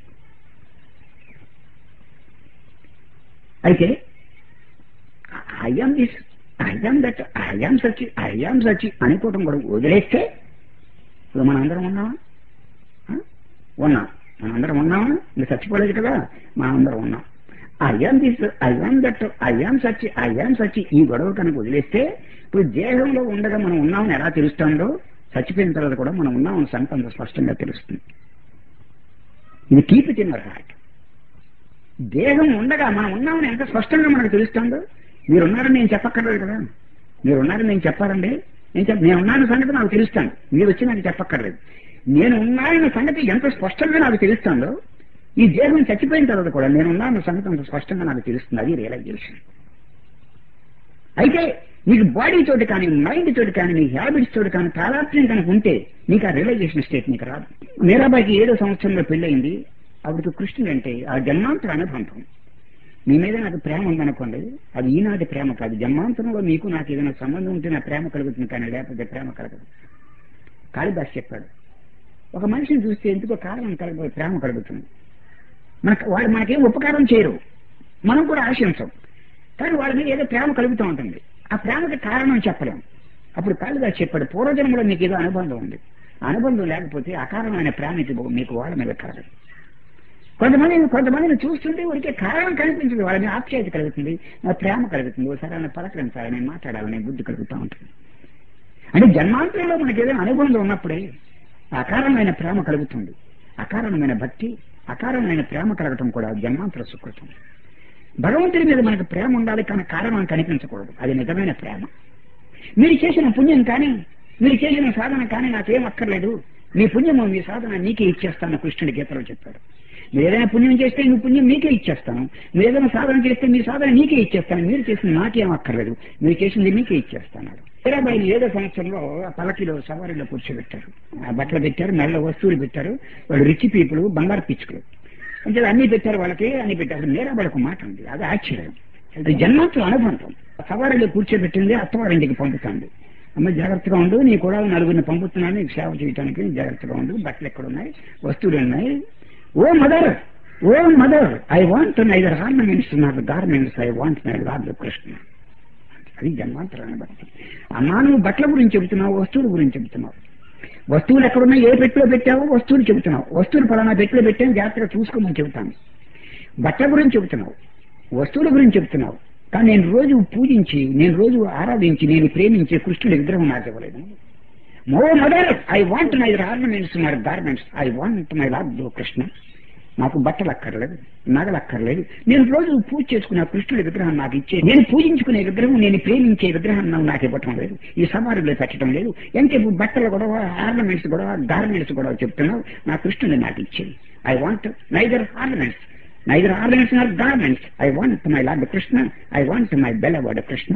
అయితే I'm this I'm that I'm such I'm such అనుకోవటం కూడా వదిలేస్తే ఇప్పుడు మనం అందరం ఉన్నామా ఆ? ఉన్నాం మనందరం ఉన్నామా ఇంకా చచ్చిపోలేదు కదా మనం అందరం ఉన్నాం అయ్యాం దిస్ అయ్యాం దట్ అయ్యాం సచ్చి అయ్యాం సచ్చి ఈ గొడవ కనుక వదిలేస్తే ఇప్పుడు దేహంలో ఉండగా మనం ఉన్నామని ఎలా తెలుస్తుందో చచ్చిపోయిన తర్వాత కూడా మనం ఉన్నామని సంగతి అంత స్పష్టంగా తెలుస్తుంది ఇది కీప్ ఇట్ ఇన్ హార్ట్ దేహం ఉండగా మనం ఉన్నామని ఎంత స్పష్టంగా మనకు తెలుస్తుందో మీరున్నారని నేను చెప్పక్కర్లేదు కదా మీరున్నారని నేను చెప్పాలండి నేను చెప్ప నేను ఉన్నాను సంగతి నాకు తెలుస్తాను మీరు వచ్చి నాకు చెప్పక్కర్లేదు నేను ఉన్నానన్న సంగతి ఎంత స్పష్టంగా నాకు తెలుస్తుందో ఈ దేహం చచ్చిపోయిన తర్వాత కూడా నేను ఉన్నానన్న సంగతి అంత స్పష్టంగా నాకు తెలుస్తుంది అది రియలైజేషన్ అయితే నీకు బాడీ తోటి కానీ మైండ్ తోటి కానీ నీ హ్యాబిట్స్ తోటి కానీ తాదాత్మ్యం కనుక ఉంటే నీకు ఆ రియలైజేషన్ స్టేట్ నీకు రాదు మీరాబాయికి ఏడో సంవత్సరంలో పెళ్ళయింది ఆవిడకి కృష్ణుడు అంటే ఆ జన్మాంతర అనుబంధం మీ మీద నాకు ప్రేమ ఉందనుకోండి అది ఈనాటి ప్రేమ కాదు జన్మాంతరంలో మీకు నాకు ఏదైనా సంబంధం ఉంటే నా ప్రేమ కలుగుతుంది కానీ లేకపోతే ప్రేమ కలగదు కాళిదాస్ చెప్పాడు ఒక మనిషిని చూస్తే ఎందుకో కారణం కలగ ప్రేమ కలుగుతుంది మనకు వాళ్ళు మనకేం ఉపకారం చేయరు మనం కూడా ఆశించం కానీ వాళ్ళ మీద ఏదో ప్రేమ కలుగుతూ ఉంటుంది ఆ ప్రేమకి కారణం చెప్పలేం అప్పుడు కాళిదాస్ చెప్పాడు పూర్వజన్మలో మీకు ఏదో అనుబంధం ఉంది ఆ అనుబంధం లేకపోతే అకారణమైన ప్రేమ మీకు- మీకు వాళ్ళ మీద కలగదు కొంతమంది కొంతమందిని చూస్తుంటే వారికి కారణం కనిపించదు వాళ్ళ మీద ఆప్యాయత కలుగుతుంది నా ప్రేమ కలుగుతుంది ఒకసారి ఆయన పలకరించాలని మాట్లాడాలని బుద్ధి కలుగుతూ ఉంటుంది అంటే జన్మాంతరంలో మనకి ఏదైనా అనుబంధం ఉన్నప్పుడే అకారణమైన ప్రేమ కలుగుతుంది అకారణమైన భక్తి అకారణమైన ప్రేమ కలగటం కూడా జన్మాంతర సుకృతం భగవంతుడి మీద మనకు ప్రేమ ఉండాలి కానీ కారణం కనిపించకూడదు అది నిజమైన ప్రేమ మీరు చేసిన పుణ్యం కానీ మీరు చేసిన సాధన కానీ నాకేం అక్కర్లేదు మీ పుణ్యము మీ సాధన నీకే ఇచ్చేస్తాను కృష్ణుడి గీతలో చెప్పాడు మీరు ఏదైనా పుణ్యం చేస్తే మీ పుణ్యం మీకే ఇచ్చేస్తాను మీరు ఏదైనా సాధన చేస్తే మీ సాధన నీకే ఇచ్చేస్తాను మీరు చేసిన నాకేం అక్కర్లేదు మీరు చేసింది మీకే ఇచ్చేస్తాను హీరాబాయిని ఏదో సంవత్సరంలో ఆ పలకిలో సవారీలో కూర్చోబెట్టారు ఆ బట్టలు పెట్టారు మెల్ల వస్తువులు పెట్టారు వాళ్ళు రిచ్ పీపుల్ బంగారు పిచ్చుకలు అంటే అన్ని పెట్టారు వాళ్ళకి అన్ని పెట్టారు మీరాబాయికి మాట ఉంది అది ఆశ్చర్యం అది జన్మాంతుల అనుబంధం సవారీలో కూర్చోబెట్టింది అత్తవారింటికి పంపుతుంది అమ్మ జాగ్రత్తగా ఉండు నీ కూడా నలుగురిని పంపుతున్నాను నీకు సేవ చేయడానికి జాగ్రత్తగా ఉండు బట్టలు ఎక్కడ ఉన్నాయి వస్తువులు ఉన్నాయి O mother O mother I want neither ornaments not garments I want my lord Krishna అది జన్మాంతరాన్ని బట్టి అమ్మా నువ్వు బట్టల గురించి చెబుతున్నావు వస్తువుల గురించి చెబుతున్నావు వస్తువులు ఎక్కడున్నా ఏ పెట్టిలో పెట్టావో వస్తువులు చెబుతున్నావు వస్తువులు పలానా పెట్టిలో పెట్టాను జాగ్రత్తగా చూసుకోమని చెబుతాను బట్టల గురించి చెబుతున్నావు వస్తువుల గురించి చెబుతున్నావు కానీ నేను రోజు పూజించి నేను రోజు ఆరాధించి నేను ప్రేమించే కృష్ణుడి విగ్రహం నాకు ఇవ్వలేదు మో mother I want my ornaments my garments I want my lord Krishna నాకు బట్టలు అక్కర్లేదు నగలు అక్కర్లేదు నేను రోజు పూజ చేసుకునే ఆ కృష్ణుడి విగ్రహం నాకు ఇచ్చే నేను పూజించుకునే విగ్రహం నేను ప్రేమించే విగ్రహం నాకు నాకు ఇవ్వటం లేదు ఈ సమారులో పెట్టడం లేదు అంటే బట్టలు గొడవ ఆర్నమెంట్స్ గొడవ గార్మెంట్స్ గొడవ చెప్తున్నావు నా కృష్ణుడి నాకు ఇచ్చేది I want neither ornaments neither ornaments not garments I want my lord Krishna I want my beloved Krishna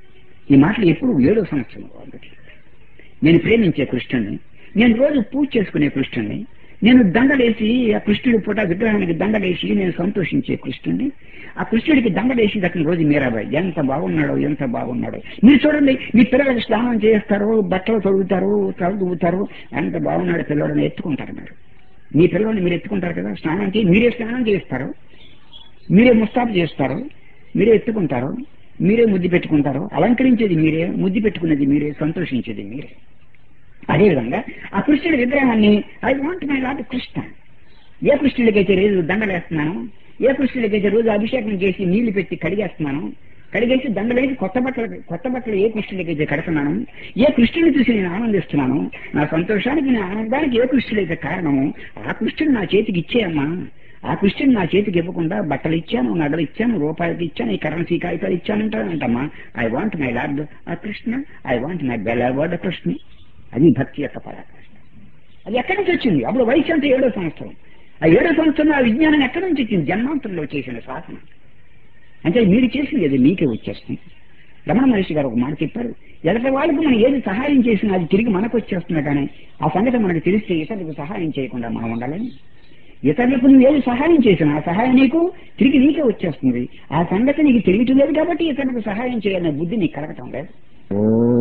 ఈ మాటలు ఎప్పుడు ఏడో సంవత్సరం వాళ్ళకి నేను ప్రేమించే కృష్ణుని నేను రోజు పూజ చేసుకునే కృష్ణుని నేను దండలేసి ఆ కృష్ణుడి పూట విగ్రహానికి దండలేసి నేను సంతోషించే కృష్ణుడిని ఆ కృష్ణుడికి దండలేసి దక్కిన రోజు మీరాబాయి ఎంత బాగున్నాడో ఎంత బాగున్నాడో మీరు చూడండి మీ పిల్లలకి స్నానం చేస్తారు బట్టలు తొడుగుతారు తొడుగుతారు ఎంత బాగున్నాడు పిల్లవాడిని ఎత్తుకుంటారు మీరు మీ పిల్లల్ని మీరు ఎత్తుకుంటారు కదా స్నానం చేయి మీరే స్నానం చేస్తారు మీరే ముస్తాబు చేస్తారు మీరే ఎత్తుకుంటారు మీరే ముద్దు పెట్టుకుంటారు అలంకరించేది మీరే ముద్దు పెట్టుకునేది మీరే సంతోషించేది మీరే అదేవిధంగా ఆ కృష్ణుడి విగ్రహాన్ని I want my lord Krishna ఏ కృష్ణుడికైతే రోజు దండలేస్తున్నాను ఏ కృష్ణుడికైతే రోజు అభిషేకం చేసి నీళ్లు పెట్టి కడిగేస్తున్నాను కడిగేసి దండలేసి కొత్త బట్టలు కొత్త బట్టలు ఏ కృష్ణుడికైతే కడుతున్నాను ఏ కృష్ణుడిని చూసి నేను ఆనందిస్తున్నాను నా సంతోషానికి నా ఆనందానికి ఏ కృష్ణుడైతే కారణము ఆ కృష్ణుడు నా చేతికి ఇచ్చేయమ్మా ఆ కృష్ణుడు నా చేతికి ఇవ్వకుండా బట్టలు ఇచ్చాను నగలు ఇచ్చాను రూపాయలకి ఇచ్చాను ఈ కరెన్సీ కాగితాలు ఇచ్చానంటానంటమ్మా ఐ వాంట్ మై లార్డ్ ఆ Krishna I want my beloved Krishna అది భక్తి యొక్క పరాకాష్ట అది ఎక్కడి నుంచి వచ్చింది అప్పుడు వయసు అంటే ఏడో సంవత్సరం ఆ ఏడో సంవత్సరం ఆ విజ్ఞానం ఎక్కడి నుంచి వచ్చింది జన్మాంతరంలో చేసిన సాధన అంటే మీరు చేసింది అది మీకే వచ్చేస్తుంది రమణ మహర్షి గారు ఒక మాట చెప్పారు ఎదటి వాళ్ళకు మనం ఏది సహాయం చేసినా అది తిరిగి మనకు వచ్చేస్తుంది కానీ ఆ సంగతి మనకు తెలిస్తే ఇతరులకు సహాయం చేయకుండా మనం ఉండాలని ఇతరులకు నువ్వు ఏది సహాయం చేసినా ఆ సహాయం నీకు తిరిగి నీకే వచ్చేస్తుంది ఆ సంగతి నీకు తెలియటం లేదు కాబట్టి ఇతరులకు సహాయం చేయాలనే బుద్ధి నీకు కలగటం లేదు ఓ